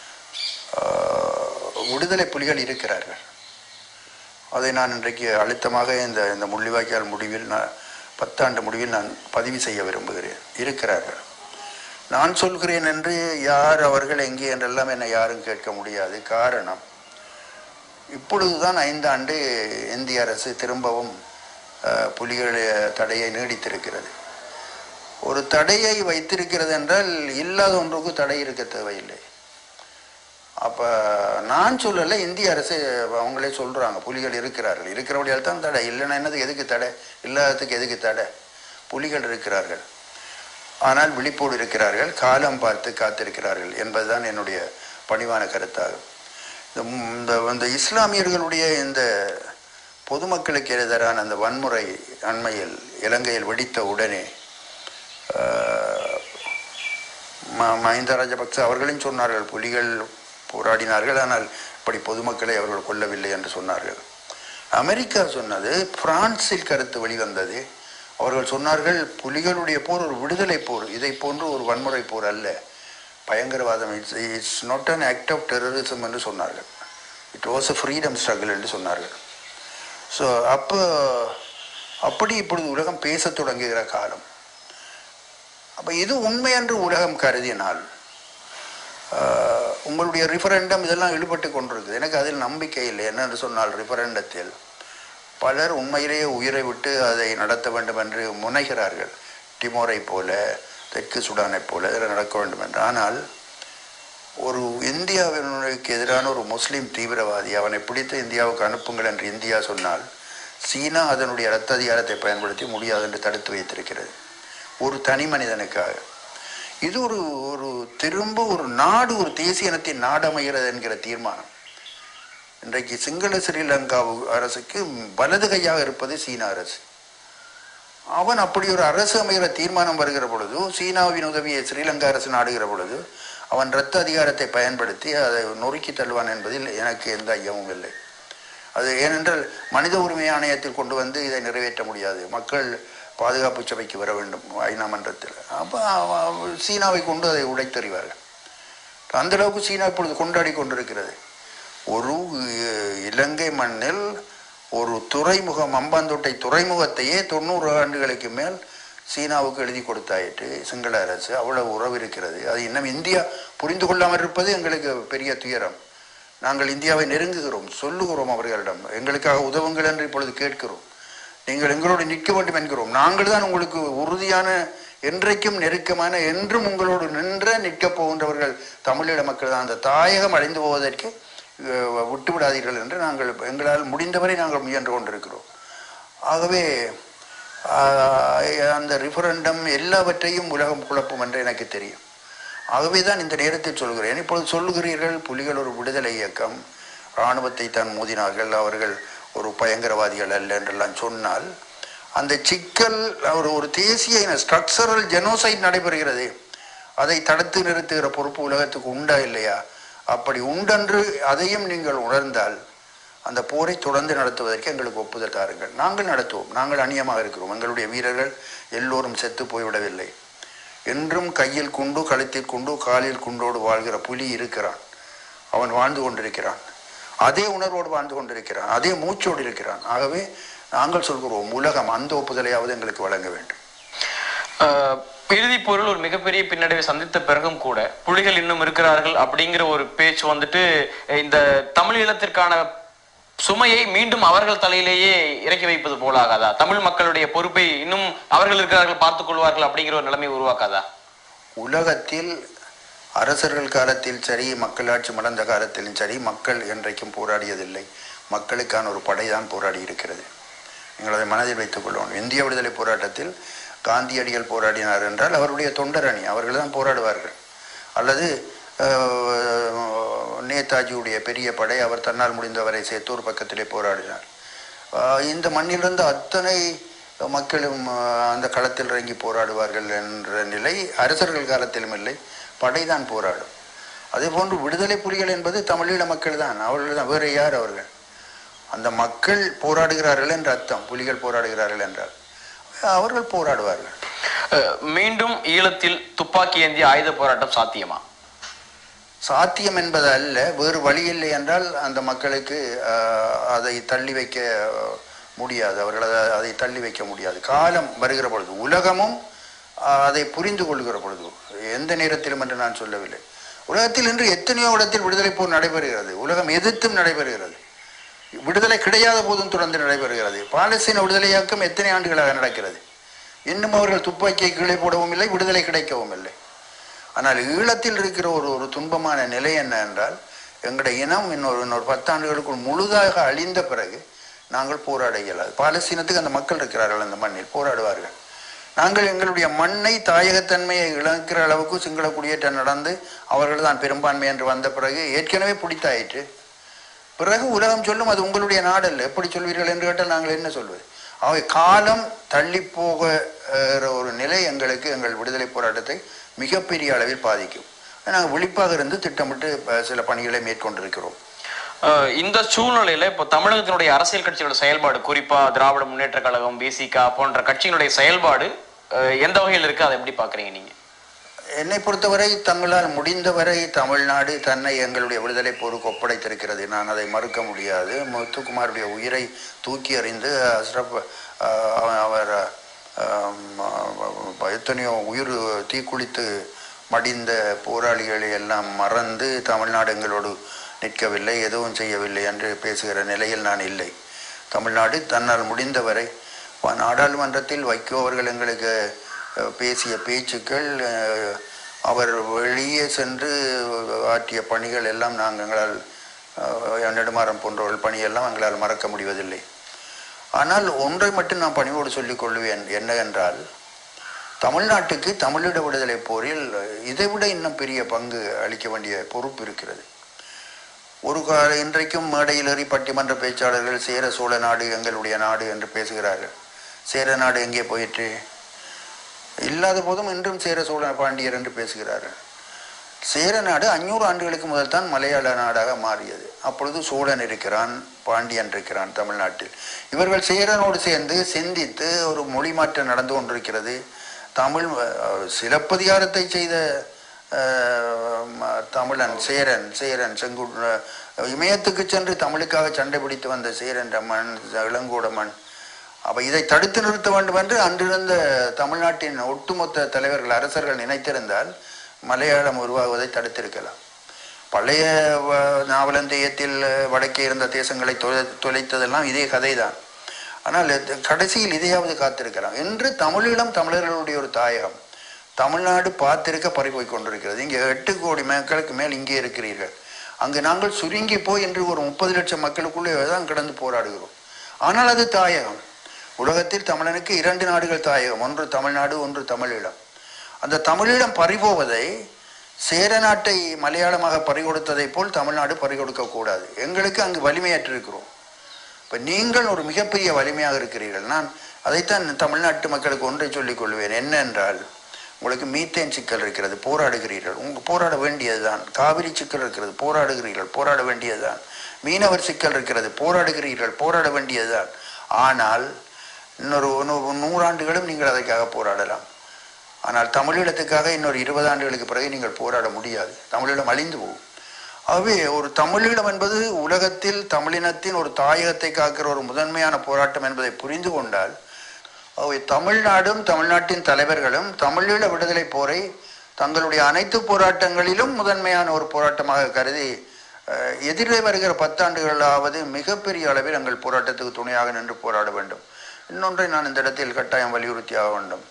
ஆஹ், விடுதலை புலிகள் இருக்கிறார்கள் அதை நான் இன்றைக்கு அழுத்தமாக இந்த இந்த முள்ளிவாய்க்கால் முடிவில் நான் பத்தாண்டு முடிவில் நான் பதிவு செய்ய விரும்புகிறேன் இருக்கிறார்கள் நான் சொல்கிறேன் என்று யார் அவர்கள் எங்கே என்றெல்லாம் என்னை யாரும் கேட்க முடியாது காரணம் இப்பொழுதுதான் ஐந்தாண்டு இந்திய அரசு திரும்பவும் அஹ், புலிகள் தடையை நீடித்திருக்கிறது ஒரு தடையை வைத்திருக்கிறது என்றால் இல்லாத ஒன்றுக்கு தடை இருக்க தேவையில்லை அப்போ நான் சொல்லலை இந்திய அரசு அவங்களே சொல்கிறாங்க புலிகள் இருக்கிறார்கள் இருக்கிறபடியால் தான் தடை இல்லைன்னா என்னது எதுக்கு தடை இல்லாததுக்கு எதுக்கு தடை புலிகள் இருக்கிறார்கள் ஆனால் விழிப்போடு இருக்கிறார்கள் காலம் பார்த்து காத்திருக்கிறார்கள் என்பதுதான் என்னுடைய பணிவான கருத்தாகும் இந்த ம்- இந்த இந்த இஸ்லாமியர்களுடைய இந்த பொதுமக்களுக்கு எதிரான அந்த வன்முறை அண்மையில் இலங்கையில் வெடித்த உடனே ஆஹ், ம- மஹிந்த ராஜபக்ச அவர்களும் சொன்னார்கள் புலிகள் போராடினார்கள் ஆனால் இப்படி பொதுமக்களை அவர்கள் கொல்லவில்லை என்று சொன்னார்கள் அமெரிக்கா சொன்னது பிரான்சில் கருத்து வெளிவந்தது அவர்கள் சொன்னார்கள் புலிகளுடைய போர் ஒரு விடுதலை போர் இதை போன்று ஒரு வன்முறை போர் அல்ல பயங்கரவாதம் it's it's not an act of terrorism என்று சொன்னார்கள் it was a freedom struggle என்று சொன்னார்கள் ஸோ அப்போ அப்படி இப்பொழுது உலகம் பேசத் தொடங்குகிற காலம் அப்போ இது உண்மை என்று உலகம் கருதினால் ஆஹ், உங்களுடைய ரிஃபரண்டம் இதெல்லாம் ஈடுபட்டு கொண்டிருக்குது எனக்கு அதில் நம்பிக்கை இல்லை என்னென்று சொன்னால் ரிஃபரண்டத்தில் பலர் உண்மையிலேயே உயிரை விட்டு அதை நடத்த வேண்டும் என்று முனைகிறார்கள் டிமோரை போல தெற்கு சுடானைப் போல இதில் நடக்க வேண்டும் என்று ஆனால் ஒரு இந்தியாவினுக்கு எதிரான ஒரு முஸ்லீம் தீவிரவாதி அவனை பிடித்து இந்தியாவுக்கு அனுப்புங்கள் என்று இந்தியா சொன்னால் சீனா அதனுடைய இரத்த அதிகாரத்தை பயன்படுத்தி முடியாது என்று தடுத்து வைத்திருக்கிறது ஒரு தனி மனிதனுக்காக இது ஒரு ஒரு திரும்ப ஒரு நாடு ஒரு தேசிய இனத்தின் நாடமைகிறது என்கிற தீர்மானம் இன்றைக்கு சிங்கள ஸ்ரீலங்கா அரசுக்கு வலது கையாக இருப்பது சீன அரசு அவன் அப்படி ஒரு அரசு அமைகிற தீர்மானம் வருகிற பொழுது சீனாவின் உதவியை ஸ்ரீலங்கா அரசு நாடுகிற பொழுது அவன் இரத்த அதிகாரத்தை பயன்படுத்தி அதை நொறுக்கி தள்ளுவான் என்பதில் எனக்கு எந்த ஐயமும் இல்லை அது ஏனென்றால் மனித உரிமை ஆணையத்தில் கொண்டு வந்து இதை நிறைவேற்ற முடியாது மக்கள் பாதுகாப்பு சபைக்கு வர வேண்டும் ஐநா மன்றத்தில் அப்போ சீனாவை கொண்டு அதை உடைத்தறிவார்கள் அந்த அளவுக்கு சீனா இப்பொழுது கொண்டாடி கொண்டிருக்கிறது ஒரு அஹ், இலங்கை மண்ணில் ஒரு துறைமுகம் அம்பாந்தோட்டை துறைமுகத்தையே தொண்ணூறு ஆண்டுகளுக்கு மேல் சீனாவுக்கு எழுதி கொடுத்தாயிற்று சிங்கள அரசு அவ்வளவு உறவு இருக்கிறது அது இன்னும் இந்தியா புரிந்து கொள்ளாமல் இருப்பது எங்களுக்கு பெரிய துயரம் நாங்கள் இந்தியாவை நெருங்குகிறோம் சொல்லுகிறோம் அவர்களிடம் எங்களுக்காக உதவுங்கள் என்று இப்பொழுது கேட்கிறோம் நீங்கள் எங்களோடு நிற்க வேண்டும் என்கிறோம் நாங்கள் தான் உங்களுக்கு உறுதியான என்றைக்கும் நெருக்கமான என்றும் உங்களோடு நின்ற நிற்கப் போகின்றவர்கள் தமிழீழ மக்கள் தான் அந்த தாயகம் அடைந்து போவதற்கு அஹ், விட்டு விடாதீர்கள் என்று நாங்கள் எங்களால் முடிந்தவரை நாங்கள் முயன்று கொண்டிருக்கிறோம் ஆகவே ஆஹ், அந்த ரிஃபரண்டம் எல்லாவற்றையும் உலகம் குழப்பும் என்று எனக்கு தெரியும் ஆகவே தான் இந்த நேரத்தில் சொல்கிறேன் இப்பொழுது சொல்லுகிறீர்கள் புலிகள் ஒரு விடுதலை இயக்கம் இராணுவத்தை தான் மோதினார்கள் அவர்கள் ஒரு பயங்கரவாதிகள் அல்ல என்றெல்லாம் சொன்னால் அந்த சிக்கல் ஒரு ஒரு தேசிய ஸ்ட்ரக்சரல் ஜெனோசைட் நடைபெறுகிறது அதை தடுத்து நிறுத்துகிற பொறுப்பு உலகத்துக்கு உண்டா இல்லையா அப்படி உண்டென்று அதையும் நீங்கள் உணர்ந்தால் அந்த போரை தொடர்ந்து நடத்துவதற்கு எங்களுக்கு ஒப்புதல் தாருங்கள் நாங்கள் நடத்துவோம் நாங்கள் அந்நியமாக இருக்கிறோம் எங்களுடைய வீரர்கள் எல்லோரும் செத்து போய்விடவில்லை என்றும் கையில் குண்டு கழுத்தில் குண்டு காலில் குண்டோடு வாழ்கிற புலி இருக்கிறான் அவன் வாழ்ந்து கொண்டிருக்கிறான் அதே உணர்வோடு வாழ்ந்து கொண்டிருக்கிறான் அதே மூச்சோடு இருக்கிறான் ஆகவே நாங்கள் சொல்கிறோம் உலகம் அந்த ஒப்புதலையாவது எங்களுக்கு வழங்க வேண்டும் ஆஹ் இறுதிப் போரில் ஒரு மிகப்பெரிய பின்னடைவை சந்தித்த பிறகும் கூட புலிகள் இன்னும் இருக்கிறார்கள் அப்படிங்கிற ஒரு பேச்சு வந்துட்டு இந்த தமிழ் ஈழத்திற்கான சுமையை மீண்டும் அவர்கள் தலையிலேயே இறக்கி வைப்பது போல ஆகாதா தமிழ் மக்களுடைய பொறுப்பை இன்னும் அவர்கள் இருக்கிறார்கள் பார்த்துக் கொள்வார்கள் அப்படிங்கிற ஒரு நிலைமை உருவாக்காதா உலகத்தில் அரசர்கள் காலத்தில் சரி மக்களாட்சி மலர்ந்த காலத்திலும் சரி மக்கள் என்றைக்கும் போராடியதில்லை மக்களுக்கான ஒரு படைதான் போராடி இருக்கிறது நீங்கள் அதை மனதில் வைத்துக் கொள்ளணும் இந்திய விடுதலை போராட்டத்தில் காந்தியடிகள் போராடினார் என்றால் அவருடைய தொண்டர் அணி அவர்கள் தான் போராடுவார்கள் அல்லது அஹ், நேதாஜியுடைய பெரிய படை அவர் தன்னால் முடிந்தவரை சேத்தூர் பக்கத்திலே போராடினார் ஆஹ் இந்த மண்ணிலிருந்து அத்தனை மக்களும் ஆஹ், அந்த களத்தில் இறங்கி போராடுவார்கள் என்ற நிலை அரசர்கள் காலத்திலும் இல்லை படைதான் போராடும் அதே போன்று விடுதலை புலிகள் என்பது தமிழீழ மக்கள் தான் அவர்கள் தான் வேறு யார் அவர்கள் அந்த மக்கள் போராடுகிறார்கள் என்ற அர்த்தம் புலிகள் போராடுகிறார்கள் என்றால் அவர்கள் போராடுவார்கள் அஹ், மீண்டும் ஈழத்தில் துப்பாக்கி ஏந்திய ஆயுத போராட்டம் சாத்தியமா சாத்தியம் என்பது அல்ல வேறு வழி இல்லை என்றால் அந்த மக்களுக்கு ஆஹ், அதை தள்ளி வைக்க முடியாது அவர்கள் அதை- அதை தள்ளி வைக்க முடியாது காலம் வருகிற பொழுது உலகமும் ஆஹ், அதை புரிந்து கொள்கிற பொழுது எந்த நேரத்திலும் என்று நான் சொல்லவில்லை உலகத்தில் இன்று எத்தனையோ இடத்தில் விடுதலை போர் நடைபெறுகிறது உலகம் எதிர்த்தும் நடைபெறுகிறது விடுதலை கிடையாத போதும் தொடர்ந்து நடைபெறுகிறது பாலஸ்தீன விடுதலை இயக்கம் எத்தனை ஆண்டுகளாக நடக்கிறது இன்னும் அவர்கள் துப்பாக்கியை கீழே போடவும் இல்லை விடுதலை கிடைக்கவும் இல்லை ஆனால் ஈழத்தில் இருக்கிற ஒரு ஒரு துன்பமான நிலை என்ன என்றால் எங்களுடைய இனம் இன்னொரு இன்னொரு பத்தாண்டுகளுக்குள் முழுதாக அழிந்த பிறகு நாங்கள் போராட இயலாது பாலஸ்தீனத்துக்கு அந்த மக்கள் இருக்கிறார்கள் அந்த மண்ணில் போராடுவார்கள் நாங்கள் எங்களுடைய மண்ணை தாயகத்தன்மையை இழக்கிற அளவுக்கு சிங்கள குடியேற்றம் நடந்து அவர்கள் தான் பெரும்பான்மை என்று வந்த பிறகு ஏற்கனவே பிடித்தாயிற்று பிறகு உலகம் சொல்லும் அது உங்களுடைய நாடல்ல எப்படி சொல்வீர்கள் என்று கேட்டால் நாங்கள் என்ன சொல்வது அவை காலம் தள்ளி போகிற ஒரு நிலை எங்களுக்கு எங்கள் விடுதலை போராட்டத்தை மிகப்பெரிய அளவில் பாதிக்கும் நாங்கள் விழிப்பாக இருந்து திட்டமிட்டு அஹ், சில பணிகளை மேற்கொண்டிருக்கிறோம் அஹ், இந்த சூழ்நிலையில இப்போ தமிழகத்தினுடைய அரசியல் கட்சிகளோட செயல்பாடு குறிப்பா திராவிட முன்னேற்ற கழகம் பிசிகா போன்ற கட்சிகளுடைய செயல்பாடு அஹ், எந்த வகையில் இருக்கு அதை எப்படி பாக்குறீங்க நீங்க என்னை பொறுத்தவரை தங்களால் முடிந்தவரை தமிழ்நாடு தன்னை எங்களுடைய விடுதலை போருக்கு ஒப்படைத்திருக்கிறது நான் அதை மறுக்க முடியாது முத்துக்குமாருடைய உயிரை தூக்கி எறிந்து அஸ்ரப் ஆஹ், அவ- அவர் ஆஹ், எத்தனையோ உயிர் தீக்குளித்து மடிந்த போராளிகளை எல்லாம் மறந்து தமிழ்நாடு எங்களோடு நிற்கவில்லை எதுவும் செய்யவில்லை என்று பேசுகிற நிலையில் நான் இல்லை தமிழ்நாடு தன்னால் முடிந்தவரை வ- நாடாளுமன்றத்தில் வைகோ அவர்கள் எங்களுக்கு அஹ், பேசிய பேச்சுக்கள் அஹ், அவர் வெளியே சென்று ஆற்றிய பணிகள் எல்லாம் நாங்கள் எங்களால் அஹ், நெடுமாறம் போன்றவர்கள் பணியெல்லாம் எங்களால் மறக்க முடிவதில்லை ஆனால் ஒன்றை மட்டும் நான் பணிவோடு சொல்லிக் கொள்வேன் என்னவென்றால் தமிழ்நாட்டுக்கு தமிழீழ விடுதலை போரில் இதைவிட இன்னும் பெரிய பங்கு அளிக்க வேண்டிய பொறுப்பு இருக்கிறது ஒரு கால இன்றைக்கும் மேடையில் ஏறி பட்டிமன்ற பேச்சாளர்கள் சேர சோழ நாடு எங்களுடைய நாடு என்று பேசுகிறார்கள் சேர நாடு எங்கே போயிற்று இல்லாத போதும் இன்றும் சேர சோழ பாண்டியர் என்று பேசுகிறார்கள் சேர நாடு அஞ்சூறு ஆண்டுகளுக்கு முதல் தான் மலையாள நாடாக மாறியது அப்பொழுது சோழன் இருக்கிறான் பாண்டியன் இருக்கிறான் தமிழ்நாட்டில் இவர்கள் சேரனோடு சேர்ந்து சிந்தித்து ஒரு மொழி மாற்றம் நடந்து கொண்டிருக்கிறது தமிழ் அஹ், சிலப்பதிகாரத்தை செய்த அஹ், ம- தமிழன் சேரன் சேரன் செங்கு அஹ், இமயத்துக்கு சென்று தமிழுக்காக சண்டை பிடித்து வந்த சேரன் மண் இளங்கோட மண் அப்ப இதை தடுத்து நிறுத்த வேண்டும் என்று அன்றிருந்த தமிழ்நாட்டின் ஒட்டுமொத்த தலைவர்கள் அரசர்கள் நினைத்திருந்தால் மலையாளம் உருவாகுவதை தடுத்திருக்கலாம் பழைய வ- நாவலந்தேயத்தில் வடக்கே இருந்த தேசங்களை தொலை தொலைத்ததெல்லாம் இதே கதைதான் ஆனால் இது- கடைசியில் இதையாவது காத்திருக்கலாம் என்று தமிழீழம் தமிழர்களுடைய ஒரு தாயகம் தமிழ்நாடு பார்த்திருக்க பறிபோய் கொண்டிருக்கிறது இங்கே எட்டு கோடி மக்களுக்கு மேல் இங்கே இருக்கிறீர்கள் அங்கு நாங்கள் சுருங்கி போய் என்று ஒரு முப்பது லட்சம் மக்களுக்குள்ளே தான் கிடந்து போராடுகிறோம் ஆனால் அது தாயகம் உலகத்தில் தமிழனுக்கு இரண்டு நாடுகள் தாயகம் ஒன்று தமிழ்நாடு ஒன்று தமிழீழம் அந்த தமிழீழம் பறிபோவதை சேர நாட்டை மலையாளமாக பறிகொடுத்ததை போல் தமிழ்நாடு பறிகொடுக்க கூடாது எங்களுக்கு அங்கு வலிமையற்றிருக்கிறோம் இப்போ நீங்கள் ஒரு மிகப்பெரிய வலிமையாக இருக்கிறீர்கள் நான் அதைத்தான் தமிழ்நாட்டு மக்களுக்கு ஒன்றை சொல்லிக் கொள்வேன் என்ன என்றால் உங்களுக்கு மீத்தேன் சிக்கல் இருக்கிறது போராடுகிறீர்கள் உங்க போராட வேண்டியதுதான் காவிரி சிக்கல் இருக்கிறது போராடுகிறீர்கள் போராட வேண்டியதுதான் மீனவர் சிக்கல் இருக்கிறது போராடுகிறீர்கள் போராட வேண்டியதுதான் ஆனால் இன்னொரு நூ- நூறாண்டுகளும் நீங்கள் அதற்காக போராடலாம் ஆனால் தமிழீழத்துக்காக இன்னொரு இருபது ஆண்டுகளுக்கு பிறகு நீங்கள் போராட முடியாது தமிழீழம் அழிந்து போகும் ஆகவே ஒரு தமிழீழம் என்பது உலகத்தில் தமிழினத்தின் ஒரு தாயகத்தை காக்கிற ஒரு முதன்மையான போராட்டம் என்பதை புரிந்து கொண்டால் ஆகவே தமிழ்நாடும் தமிழ்நாட்டின் தலைவர்களும் தமிழீழ விடுதலை போரை தங்களுடைய அனைத்து போராட்டங்களிலும் முதன்மையான ஒரு போராட்டமாக கருதி அஹ், எதிரே வருகிற பத்தாண்டுகளாவது மிகப்பெரிய அளவில் எங்கள் போராட்டத்துக்கு துணையாக நின்று போராட வேண்டும் இன்னொன்றை நான் இந்த இடத்தில் கட்டாயம் வலியுறுத்தியாக வேண்டும்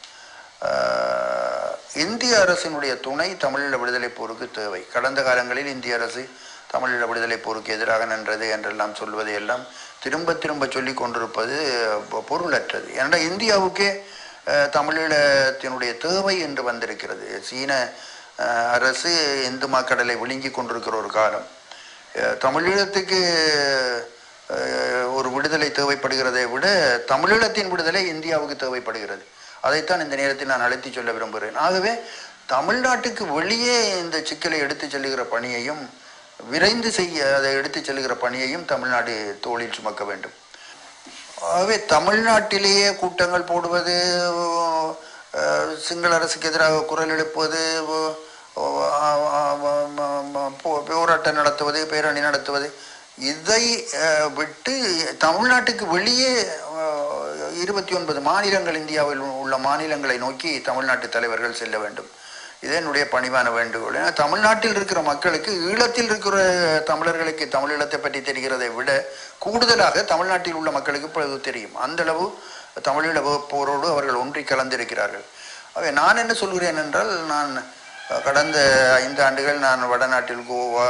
அஹ், இந்திய அரசினுடைய துணை தமிழீழ விடுதலை போருக்கு தேவை கடந்த காலங்களில் இந்திய அரசு தமிழீழ விடுதலை போருக்கு எதிராக நின்றது என்றெல்லாம் சொல்வதை எல்லாம் திரும்ப திரும்ப சொல்லி கொண்டிருப்பது பொ- பொருளற்றது ஏனென்றால் இந்தியாவுக்கே அஹ், தமிழீழத்தினுடைய தேவை என்று வந்திருக்கிறது சீன அஹ், அரசு இந்து மாக்கடலை விழுங்கி கொண்டிருக்கிற ஒரு காலம் அஹ், தமிழீழத்துக்கு அஹ், ஒரு விடுதலை தேவைப்படுகிறதை விட தமிழீழத்தின் விடுதலை இந்தியாவுக்கு தேவைப்படுகிறது அதைத்தான் இந்த நேரத்தில் நான் அழைத்து சொல்ல விரும்புகிறேன் ஆகவே தமிழ்நாட்டுக்கு வெளியே இந்த சிக்கலை எடுத்துச் செல்லுகிற பணியையும் விரைந்து செய்ய அதை எடுத்துச் செல்லுகிற பணியையும் தமிழ்நாடு தோளில் சுமக்க வேண்டும் ஆகவே தமிழ்நாட்டிலேயே கூட்டங்கள் போடுவது அஹ், சிங்கள அரசுக்கு எதிராக குரல் எழுப்புவது அஹ், அஹ், அஹ், போ- போராட்டம் நடத்துவது பேரணி நடத்துவது இதை அஹ், விட்டு தமிழ்நாட்டுக்கு வெளியே இருபத்தி ஒன்பது மாநிலங்கள் இந்தியாவில் உள்ள மாநிலங்களை நோக்கி தமிழ்நாட்டு தலைவர்கள் செல்ல வேண்டும் இது என்னுடைய பணிவான வேண்டுகோள் ஏன்னா தமிழ்நாட்டில் இருக்கிற மக்களுக்கு ஈழத்தில் இருக்கிற தமிழர்களுக்கு தமிழீழத்தை பற்றி தெரிகிறதை விட கூடுதலாக தமிழ்நாட்டில் உள்ள மக்களுக்கு இப்பொழுது தெரியும் அந்த அளவு தமிழீழ போரோடு அவர்கள் ஒன்றி கலந்திருக்கிறார்கள் ஆகவே நான் என்ன சொல்கிறேன் என்றால் நான் அஹ், கடந்த ஐந்து ஆண்டுகள் நான் வடநாட்டில் கோவா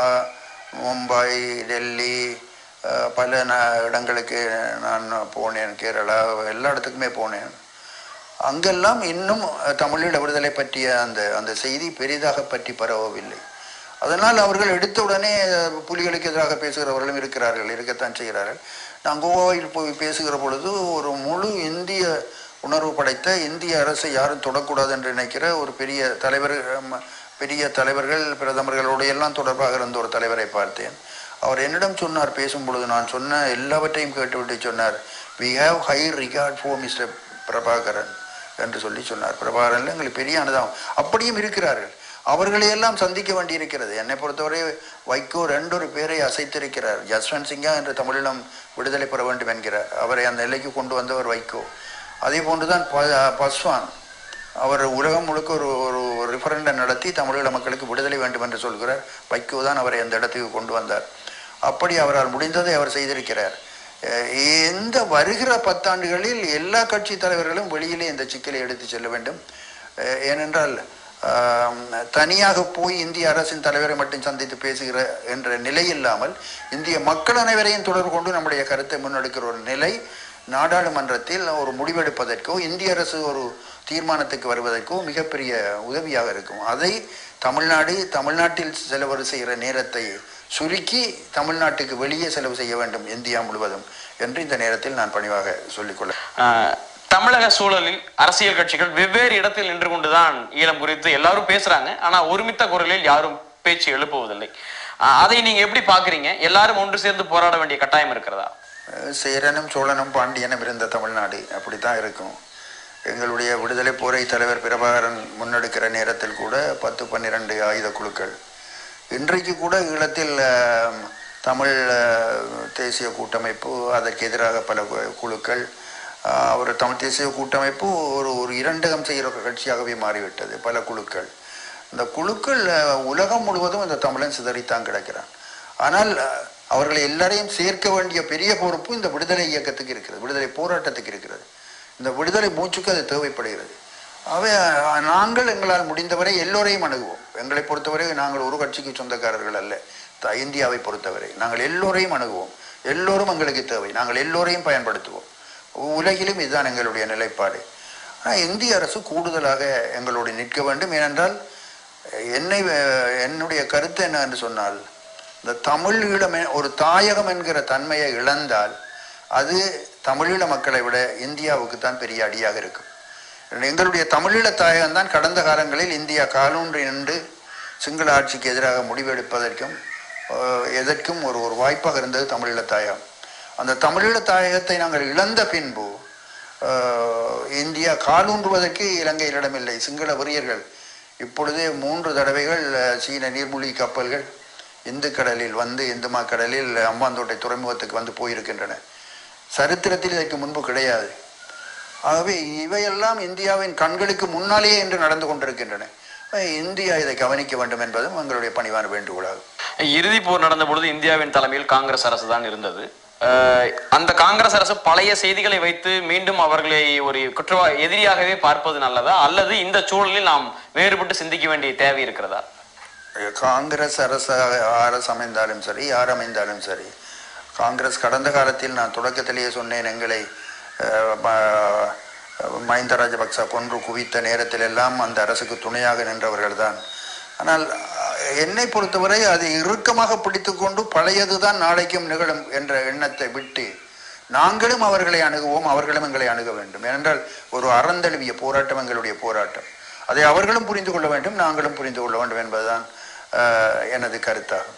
மும்பை டெல்லி அஹ், பல ந இடங்களுக்கு நான் போனேன் கேரளா எல்லா இடத்துக்குமே போனேன் அங்கெல்லாம் இன்னும் அஹ், தமிழீழ விடுதலை பற்றிய அந்த அந்த செய்தி பெரிதாக பற்றி பரவவில்லை அதனால் அவர்கள் எடுத்த உடனே அஹ், புலிகளுக்கு எதிராக பேசுகிறவர்களும் இருக்கிறார்கள் இருக்கத்தான் செய்கிறார்கள் நான் கோவாவில் போய் பேசுகிற பொழுது ஒரு முழு இந்திய உணர்வு படைத்த இந்திய அரசை யாரும் தொடக்கூடாது என்று நினைக்கிற ஒரு பெரிய தலைவர் அம், பெரிய தலைவர்கள் பிரதமர்களோடு எல்லாம் தொடர்பாக இருந்த ஒரு தலைவரை பார்த்தேன் அவர் என்னிடம் சொன்னார் பேசும் பொழுது நான் சொன்ன எல்லாவற்றையும் கேட்டுவிட்டு சொன்னார் we have high regard for mister Prabhakaran என்று சொல்லி சொன்னார் பிரபாகரன்ல எங்களுக்கு பெரிய அனுதாபம் அப்படியும் இருக்கிறார்கள் அவர்களையெல்லாம் சந்திக்க வேண்டியிருக்கிறது என்னை பொறுத்தவரை வைகோ ரெண்டொரு பேரை அசைத்திருக்கிறார் ஜஸ்வந்த் சிங்கா என்ற தமிழீழம் விடுதலை பெற வேண்டும் என்கிறார் அவரை அந்த நிலைக்கு கொண்டு வந்தவர் வைகோ அதே போன்றுதான் ப- பஸ்வான் அவர் உலகம் முழுக்க ஒரு ஒரு ரிஃபரண்டம் நடத்தி தமிழீழ மக்களுக்கு விடுதலை வேண்டும் என்று சொல்கிறார் வைகோ தான் அவரை அந்த இடத்துக்கு கொண்டு வந்தார் அப்படி அவரால் முடிந்ததை அவர் செய்திருக்கிறார் அஹ் இந்த வருகிற பத்தாண்டுகளில் எல்லா கட்சி தலைவர்களும் வெளியிலே இந்த சிக்கலை எடுத்து செல்ல வேண்டும் அஹ் ஏனென்றால் ஆம், தனியாக போய் இந்திய அரசின் தலைவரை மட்டும் சந்தித்து பேசுகிற என்ற நிலை இல்லாமல் இந்திய மக்கள் அனைவரையும் தொடர்பு கொண்டு நம்முடைய கருத்தை முன்னெடுக்கிற ஒரு நிலை நாடாளுமன்றத்தில் ஒரு முடிவெடுப்பதற்கோ இந்திய அரசு ஒரு தீர்மானத்துக்கு வருவதற்கோ மிகப்பெரிய உதவியாக இருக்கும் அதை தமிழ்நாடு தமிழ்நாட்டில் செலவு செய்கிற நேரத்தை சுருக்கி தமிழ்நாட்டுக்கு வெளியே செலவு செய்ய வேண்டும் இந்தியா முழுவதும் என்று இந்த நேரத்தில் நான் பணிவாக சொல்லிக்கொள்ள ஆஹ், தமிழக சூழலில் அரசியல் கட்சிகள் வெவ்வேறு இடத்தில் நின்று கொண்டுதான் ஈழம் குறித்து எல்லாரும் பேசுறாங்க ஆனா ஒருமித்த குரலில் யாரும் பேச்சு எழுப்புவதில்லை ஆஹ், அதை நீங்க எப்படி பாக்குறீங்க எல்லாரும் ஒன்று சேர்ந்து போராட வேண்டிய கட்டாயம் இருக்கிறதா அஹ் சேரனும் சோழனும் பாண்டியனும் இருந்த தமிழ்நாடு அப்படித்தான் இருக்கும் எங்களுடைய விடுதலை போரை தலைவர் பிரபாகரன் முன்னெடுக்கிற நேரத்தில் கூட பத்து பன்னிரண்டு ஆயுத குழுக்கள் இன்றைக்கு கூட ஈழத்தில் அஹ், தமிழ் அஹ், தேசிய கூட்டமைப்பு அதற்கு எதிராக பல கு- குழுக்கள் அஹ், ஒரு தமிழ் தேசிய கூட்டமைப்பு ஒரு ஒரு இரண்டகம் செய்கிற ஒரு கட்சியாகவே மாறிவிட்டது பல குழுக்கள் இந்த குழுக்கள் அஹ், உலகம் முழுவதும் இந்த தமிழன் சிதறித்தான் கிடக்கிறான் ஆனால் அஹ், அவர்களை எல்லாரையும் சேர்க்க வேண்டிய பெரிய பொறுப்பு இந்த விடுதலை இயக்கத்துக்கு இருக்கிறது விடுதலை போராட்டத்துக்கு இருக்கிறது இந்த விடுதலை மூச்சுக்கு அது தேவைப்படுகிறது அவை அஹ், நாங்கள் எங்களால் முடிந்தவரை எல்லோரையும் அணுகுவோம் எங்களை பொறுத்தவரை நாங்கள் ஒரு கட்சிக்கு சொந்தக்காரர்கள் அல்ல த- இந்தியாவை பொறுத்தவரை நாங்கள் எல்லோரையும் அணுகுவோம் எல்லோரும் எங்களுக்கு தேவை நாங்கள் எல்லோரையும் பயன்படுத்துவோம் உலகிலும் இதுதான் எங்களுடைய நிலைப்பாடு ஆனால் இந்திய அரசு கூடுதலாக எங்களோடு நிற்க வேண்டும் ஏனென்றால் என்னை அஹ், என்னுடைய கருத்து என்ன என்று சொன்னால் இந்த தமிழ் ஈழம் எ- ஒரு தாயகம் என்கிற தன்மையை இழந்தால் அது தமிழீழ மக்களை விட இந்தியாவுக்கு தான் பெரிய அடியாக இருக்கும் எங்களுடைய தமிழீழ தாயகம் தான் கடந்த காலங்களில் இந்தியா காலூன்றி நின்று சிங்கள ஆட்சிக்கு எதிராக முடிவெடுப்பதற்கும் அஹ், எதற்கும் ஒரு ஒரு வாய்ப்பாக இருந்தது தமிழீழ தாயகம் அந்த தமிழீழ தாயகத்தை நாங்கள் இழந்த பின்பு அஹ், இந்தியா காலூன்றுவதற்கு இலங்கையில் இடமில்லை சிங்கள வெறியர்கள் இப்பொழுதே மூன்று தடவைகள் அஹ், சீன நீர்மூழ்கி கப்பல்கள் இந்து கடலில் வந்து இந்துமா கடலில் அம்பாந்தோட்டை துறைமுகத்துக்கு வந்து போயிருக்கின்றன சரித்திரத்தில் இதற்கு முன்பு கிடையாது ஆகவே இவையெல்லாம் இந்தியாவின் கண்களுக்கு முன்னாலேயே என்று நடந்து கொண்டிருக்கின்றன அஹ் இந்தியா இதை கவனிக்க வேண்டும் என்பதும் எங்களுடைய பணிவான வேண்டுகோளாகும் இறுதி போர் நடந்த பொழுது இந்தியாவின் தலைமையில் காங்கிரஸ் அரசு தான் இருந்தது அஹ், அந்த காங்கிரஸ் அரசு பழைய செய்திகளை வைத்து மீண்டும் அவர்களை ஒரு குற்றவா எதிரியாகவே பார்ப்பது நல்லதா அல்லது இந்த சூழலில் நாம் வேறுபட்டு சிந்திக்க வேண்டிய தேவை இருக்கிறதா காங்கிரஸ் அரசு அரசு அமைந்தாலும் சரி யார் அமைந்தாலும் சரி காங்கிரஸ் கடந்த காலத்தில் நான் தொடக்கத்திலேயே சொன்னேன் எங்களை அஹ், ம- மஹிந்த ராஜபக்ச கொன்று குவித்த நேரத்தில் எல்லாம் அந்த அரசுக்கு துணையாக நின்றவர்கள் தான் ஆனால் அஹ், என்னை பொறுத்தவரை அதை இறுக்கமாக பிடித்துக்கொண்டு பழையதுதான் நாளைக்கும் நிகழும் என்ற எண்ணத்தை விட்டு நாங்களும் அவர்களை அணுகுவோம் அவர்களும் எங்களை அணுக வேண்டும் ஏனென்றால் ஒரு அறந்தழுவிய போராட்டம் எங்களுடைய போராட்டம் அதை அவர்களும் புரிந்து கொள்ள வேண்டும் நாங்களும் புரிந்து கொள்ள வேண்டும் என்பதுதான் ஆஹ், எனது கருத்தாகும்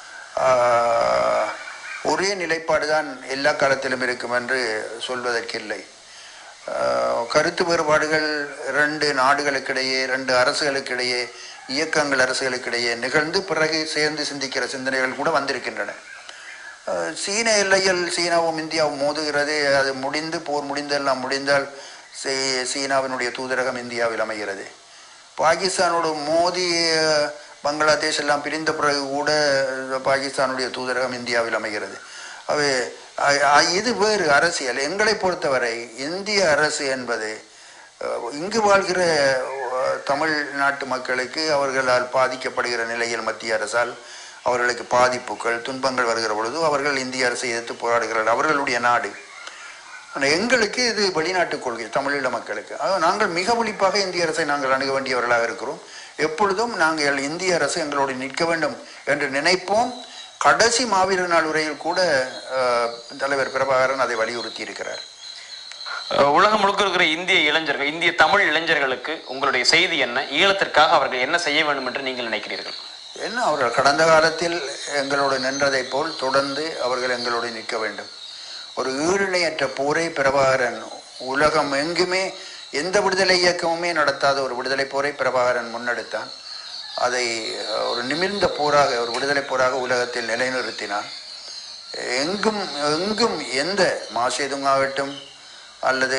ஆஹ், ஒரே நிலைப்பாடு தான் எல்லா காலத்திலும் இருக்கும் என்று சொல்வதற்கில்லை ஆஹ், கருத்து வேறுபாடுகள் ரெண்டு நாடுகளுக்கிடையே ரெண்டு அரசுகளுக்கிடையே இயக்கங்கள் அரசுகளுக்கிடையே நிகழ்ந்து பிறகு சேர்ந்து சிந்திக்கிற சிந்தனைகள் கூட வந்திருக்கின்றன அஹ் சீன எல்லையில் சீனாவும் இந்தியாவும் மோதுகிறது அது முடிந்து போர் முடிந்தெல்லாம் முடிந்தால் சீ- சீனாவினுடைய தூதரகம் இந்தியாவில் அமைகிறது பாகிஸ்தானோடு மோதி அஹ், பங்களாதேஷ் எல்லாம் பிரிந்த பிறகு கூட அஹ், பாகிஸ்தானுடைய தூதரகம் இந்தியாவில் அமைகிறது அவை அ- அ- இது வேறு அரசியல் எங்களை பொறுத்தவரை இந்திய அரசு என்பது அஹ், இங்கு வாழ்கிற அஹ், தமிழ்நாட்டு மக்களுக்கு அவர்களால் பாதிக்கப்படுகிற நிலையில் மத்திய அரசால் அவர்களுக்கு பாதிப்புகள் துன்பங்கள் வருகிற பொழுது அவர்கள் இந்திய அரசை எதிர்த்து போராடுகிறார்கள் அவர்களுடைய நாடு ஆனால் எங்களுக்கு இது வெளிநாட்டு கொள்கை தமிழீழ மக்களுக்கு அதாவது நாங்கள் மிக விழிப்பாக இந்திய அரசை நாங்கள் அணுக வேண்டியவர்களாக இருக்கிறோம் எப்பொழுதும் நாங்கள் இந்திய அரசு எங்களோடு நிற்க வேண்டும் என்று நினைப்போம் கடைசி மாவீரர் நாள் உரையில் கூட அஹ், தலைவர் பிரபாகரன் அதை வலியுறுத்தி இருக்கிறார் அஹ், உலகம் முழுக்க இருக்கிற இந்திய இளைஞர்கள் இந்திய தமிழ் இளைஞர்களுக்கு உங்களுடைய செய்தி என்ன ஈழத்திற்காக அவர்கள் என்ன செய்ய வேண்டும் என்று நீங்கள் நினைக்கிறீர்கள் என்ன அவர்கள் கடந்த காலத்தில் எங்களோடு நின்றதைப் போல் தொடர்ந்து அவர்கள் எங்களோடு நிற்க வேண்டும் ஒரு ஈடுணையற்ற போரை பிரபாகரன் உலகம் எங்குமே எந்த விடுதலை இயக்கமுமே நடத்தாத ஒரு விடுதலை போரை பிரபாகரன் முன்னெடுத்தான் அதை அஹ், ஒரு நிமிர்ந்த போராக ஒரு விடுதலை போராக உலகத்தில் நிலைநிறுத்தினான் எங்கும் எங்கும் எந்த மாசேதுங் ஆகட்டும் அல்லது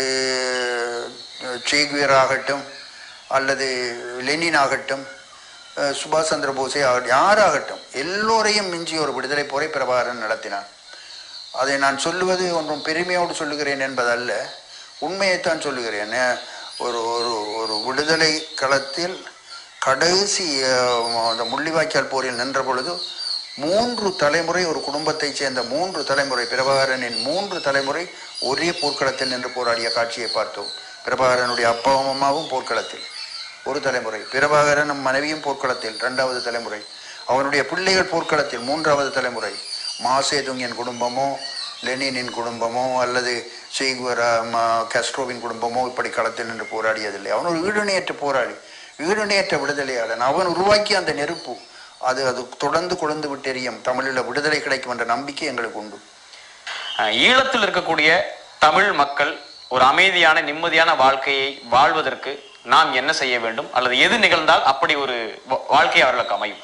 சேக்வியர் ஆகட்டும் அல்லது லெனின் ஆகட்டும் அஹ் சுபாஷ் சந்திர போஸே ஆகட்டும் யாராகட்டும் எல்லோரையும் மிஞ்சி ஒரு விடுதலை போரை பிரபாகரன் நடத்தினான் அதை நான் சொல்லுவது ஒன்றும் பெருமையோடு சொல்லுகிறேன் என்பதல்ல உண்மையைத்தான் சொல்லுகிறேன் அஹ் ஒரு ஒரு ஒரு விடுதலை களத்தில் கடைசி அஹ், அந்த முள்ளிவாய்க்கால் போரில் நின்ற பொழுது மூன்று தலைமுறை ஒரு குடும்பத்தைச் சேர்ந்த மூன்று தலைமுறை பிரபாகரனின் மூன்று தலைமுறை ஒரே போர்க்களத்தில் நின்று போராடிய காட்சியை பார்த்தோம் பிரபாகரனுடைய அப்பாவும் அம்மாவும் போர்க்களத்தில் ஒரு தலைமுறை பிரபாகரனும் மனைவியும் போர்க்களத்தில் இரண்டாவது தலைமுறை அவனுடைய பிள்ளைகள் போர்க்களத்தில் மூன்றாவது தலைமுறை மாசேதுங்கின் குடும்பமோ லெனினின் குடும்பமோ அல்லது செய்குவரா கஸ்ட்ரோவின் குடும்பமோ இப்படி களத்தில் நின்று போராடியதில்லை அவன் ஒரு ஈடுணையற்ற போராளி ஈடுணையற்ற விடுதலையாளன் அவன் உருவாக்கிய அந்த நெருப்பு அது அது தொடர்ந்து கொழுந்து விட்டெறியும் தமிழில் விடுதலை கிடைக்கும் என்ற நம்பிக்கை எங்களுக்கு உண்டு அஹ், ஈழத்தில் இருக்கக்கூடிய தமிழ் மக்கள் ஒரு அமைதியான நிம்மதியான வாழ்க்கையை வாழ்வதற்கு நாம் என்ன செய்ய வேண்டும் அல்லது எது நிகழ்ந்தால் அப்படி ஒரு வா- வாழ்க்கை அவர்களுக்கு அமையும்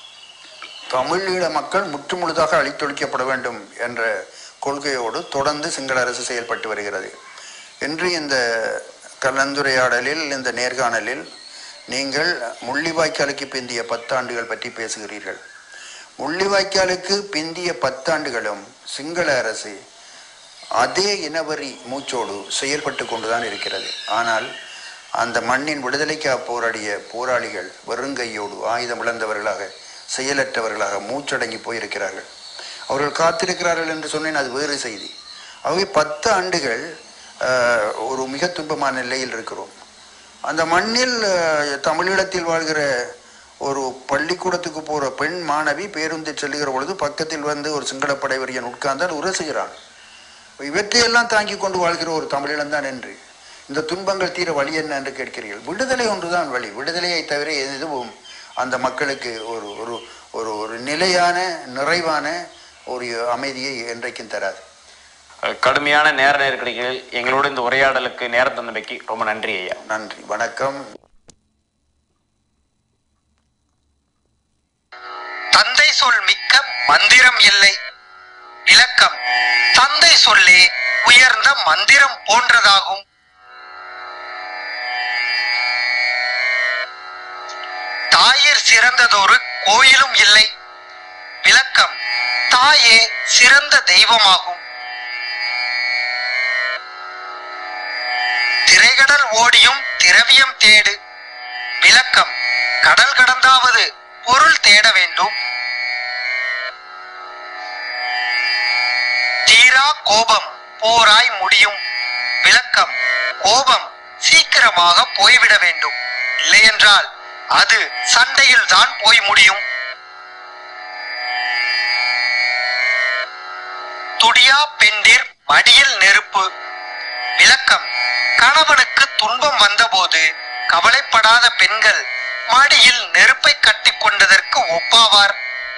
தமிழீழ மக்கள் முற்றுமுழுதாக அழித்தொழிக்கப்பட வேண்டும் என்ற கொள்கையோடு தொடர்ந்து சிங்கள அரசு செயல்பட்டு வருகிறது இன்று இந்த கலந்துரையாடலில் இந்த நேர்காணலில் நீங்கள் முள்ளிவாய்க்காலுக்கு பிந்திய பத்தாண்டுகள் பற்றி பேசுகிறீர்கள் முள்ளிவாய்க்காலுக்கு பிந்திய பத்தாண்டுகளும் சிங்கள அரசு அதே இனவரி மூச்சோடு செயல்பட்டு கொண்டுதான் இருக்கிறது ஆனால் அந்த மண்ணின் விடுதலைக்காக போராடிய போராளிகள் வெறுங்கையோடு ஆயுதம் இழந்தவர்களாக செயலற்றவர்களாக மூச்சடங்கி போயிருக்கிறார்கள் அவர்கள் காத்திருக்கிறார்கள் என்று சொன்னேன் அது வேறு செய்தி ஆகவே பத்து ஆண்டுகள் ஆஹ், ஒரு மிக துன்பமான நிலையில் இருக்கிறோம் அந்த மண்ணில் ஆஹ், தமிழீழத்தில் வாழ்கிற ஒரு பள்ளிக்கூடத்துக்கு போகிற பெண் மாணவி பேருந்தில் செல்லுகிற பொழுது பக்கத்தில் வந்து ஒரு சிங்கள படைவரியன் உட்கார்ந்தால் உரசுகிறான் இவற்றையெல்லாம் தாங்கி கொண்டு வாழ்கிற ஒரு தமிழீழம் தான் என்று இந்த துன்பங்கள் தீர வழி என்ன என்று கேட்கிறீர்கள் விடுதலை ஒன்றுதான் வழி விடுதலையை தவிர எதுவும் அந்த மக்களுக்கு ஒரு ஒரு ஒரு ஒரு நிலையான நிறைவான ஒரு அமைதியை என்றைக்கும் தராது அஹ், கடுமையான நேர நெருக்கடிகளில் எங்களோட இந்த உரையாடலுக்கு நேரம் தந்தமைக்கு ரொம்ப நன்றி ஐயா நன்றி வணக்கம் தந்தை சொல் மிக்க மந்திரம் இல்லை விளக்கம் தந்தை சொல்லே உயர்ந்த மந்திரம் போன்றதாகும் தாயிற் சிறந்ததொரு கோயிலும் இல்லை விளக்கம் தாயே சிறந்த தெய்வமாகும் திரைகடல் ஓடியும் திரவியம் தேடு விளக்கம் கடல் கடந்தாவது பொருள் தேட வேண்டும் தீரா கோபம் போராய் முடியும் விளக்கம் கோபம் சீக்கிரமாக போய்விட வேண்டும் இல்லையென்றால் அது சண்டையில் தான் போய் முடியும் துடியா பெண்டிர் மடியில் நெருப்பு விளக்கம் கணவனுக்கு துன்பம் வந்தபோது கவலைப்படாத பெண்கள் மடியில் நெருப்பை கட்டிக் கொண்டதற்கு ஒப்பாவார்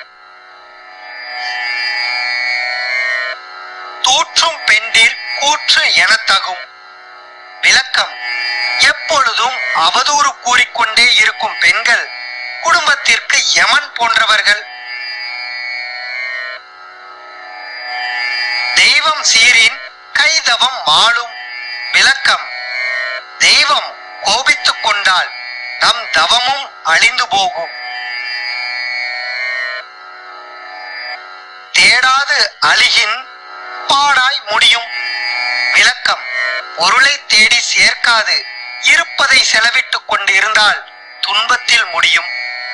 தூற்றும் பெண்டிர் கூற்று எனத்தகும் விளக்கம் எப்பொழுதும் அவதூறு கூறிக்கொண்டே இருக்கும் பெண்கள் குடும்பத்திற்கு யமன் போன்றவர்கள் தெய்வம் சீரின் கைதவம் மாளும் விளக்கம் தெய்வம் கோபித்துக் கொண்டால் நம் தவமும் அழிந்து போகும் தேடாது அழிகின் பாடாய் முடியும் விளக்கம் பொருளை தேடி சேர்க்காது இருப்பதை செலவிட்டுக் கொண்டிருந்தால் துன்பத்தில் முடியும்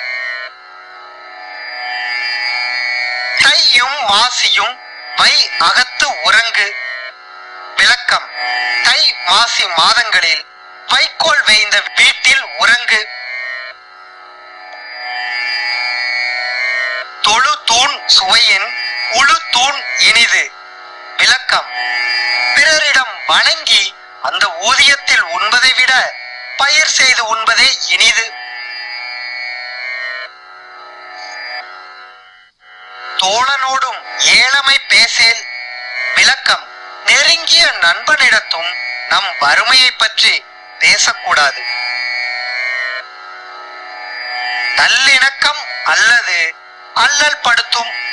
தையும் மாசியும் வை அகத்து உறங்கு விளக்கம் தை மாசி மாதங்களில் வைக்கோல் வேய்ந்த வீட்டில் உறங்கு தொழு தூண் சுவையின் உழு தூண் இனிது விளக்கம் பிறரிடம் வணங்கி அந்த ஊதியத்தில் உண்பதை விட பயிர் செய்து உண்பதே இனிது தோழனோடும் ஏழமை பேசேல் விளக்கம் நெருங்கிய நண்பனிடத்தும் நம் வறுமையை பற்றி பேசக்கூடாது நல்லிணக்கம் அல்லது அல்லல் படுத்தும்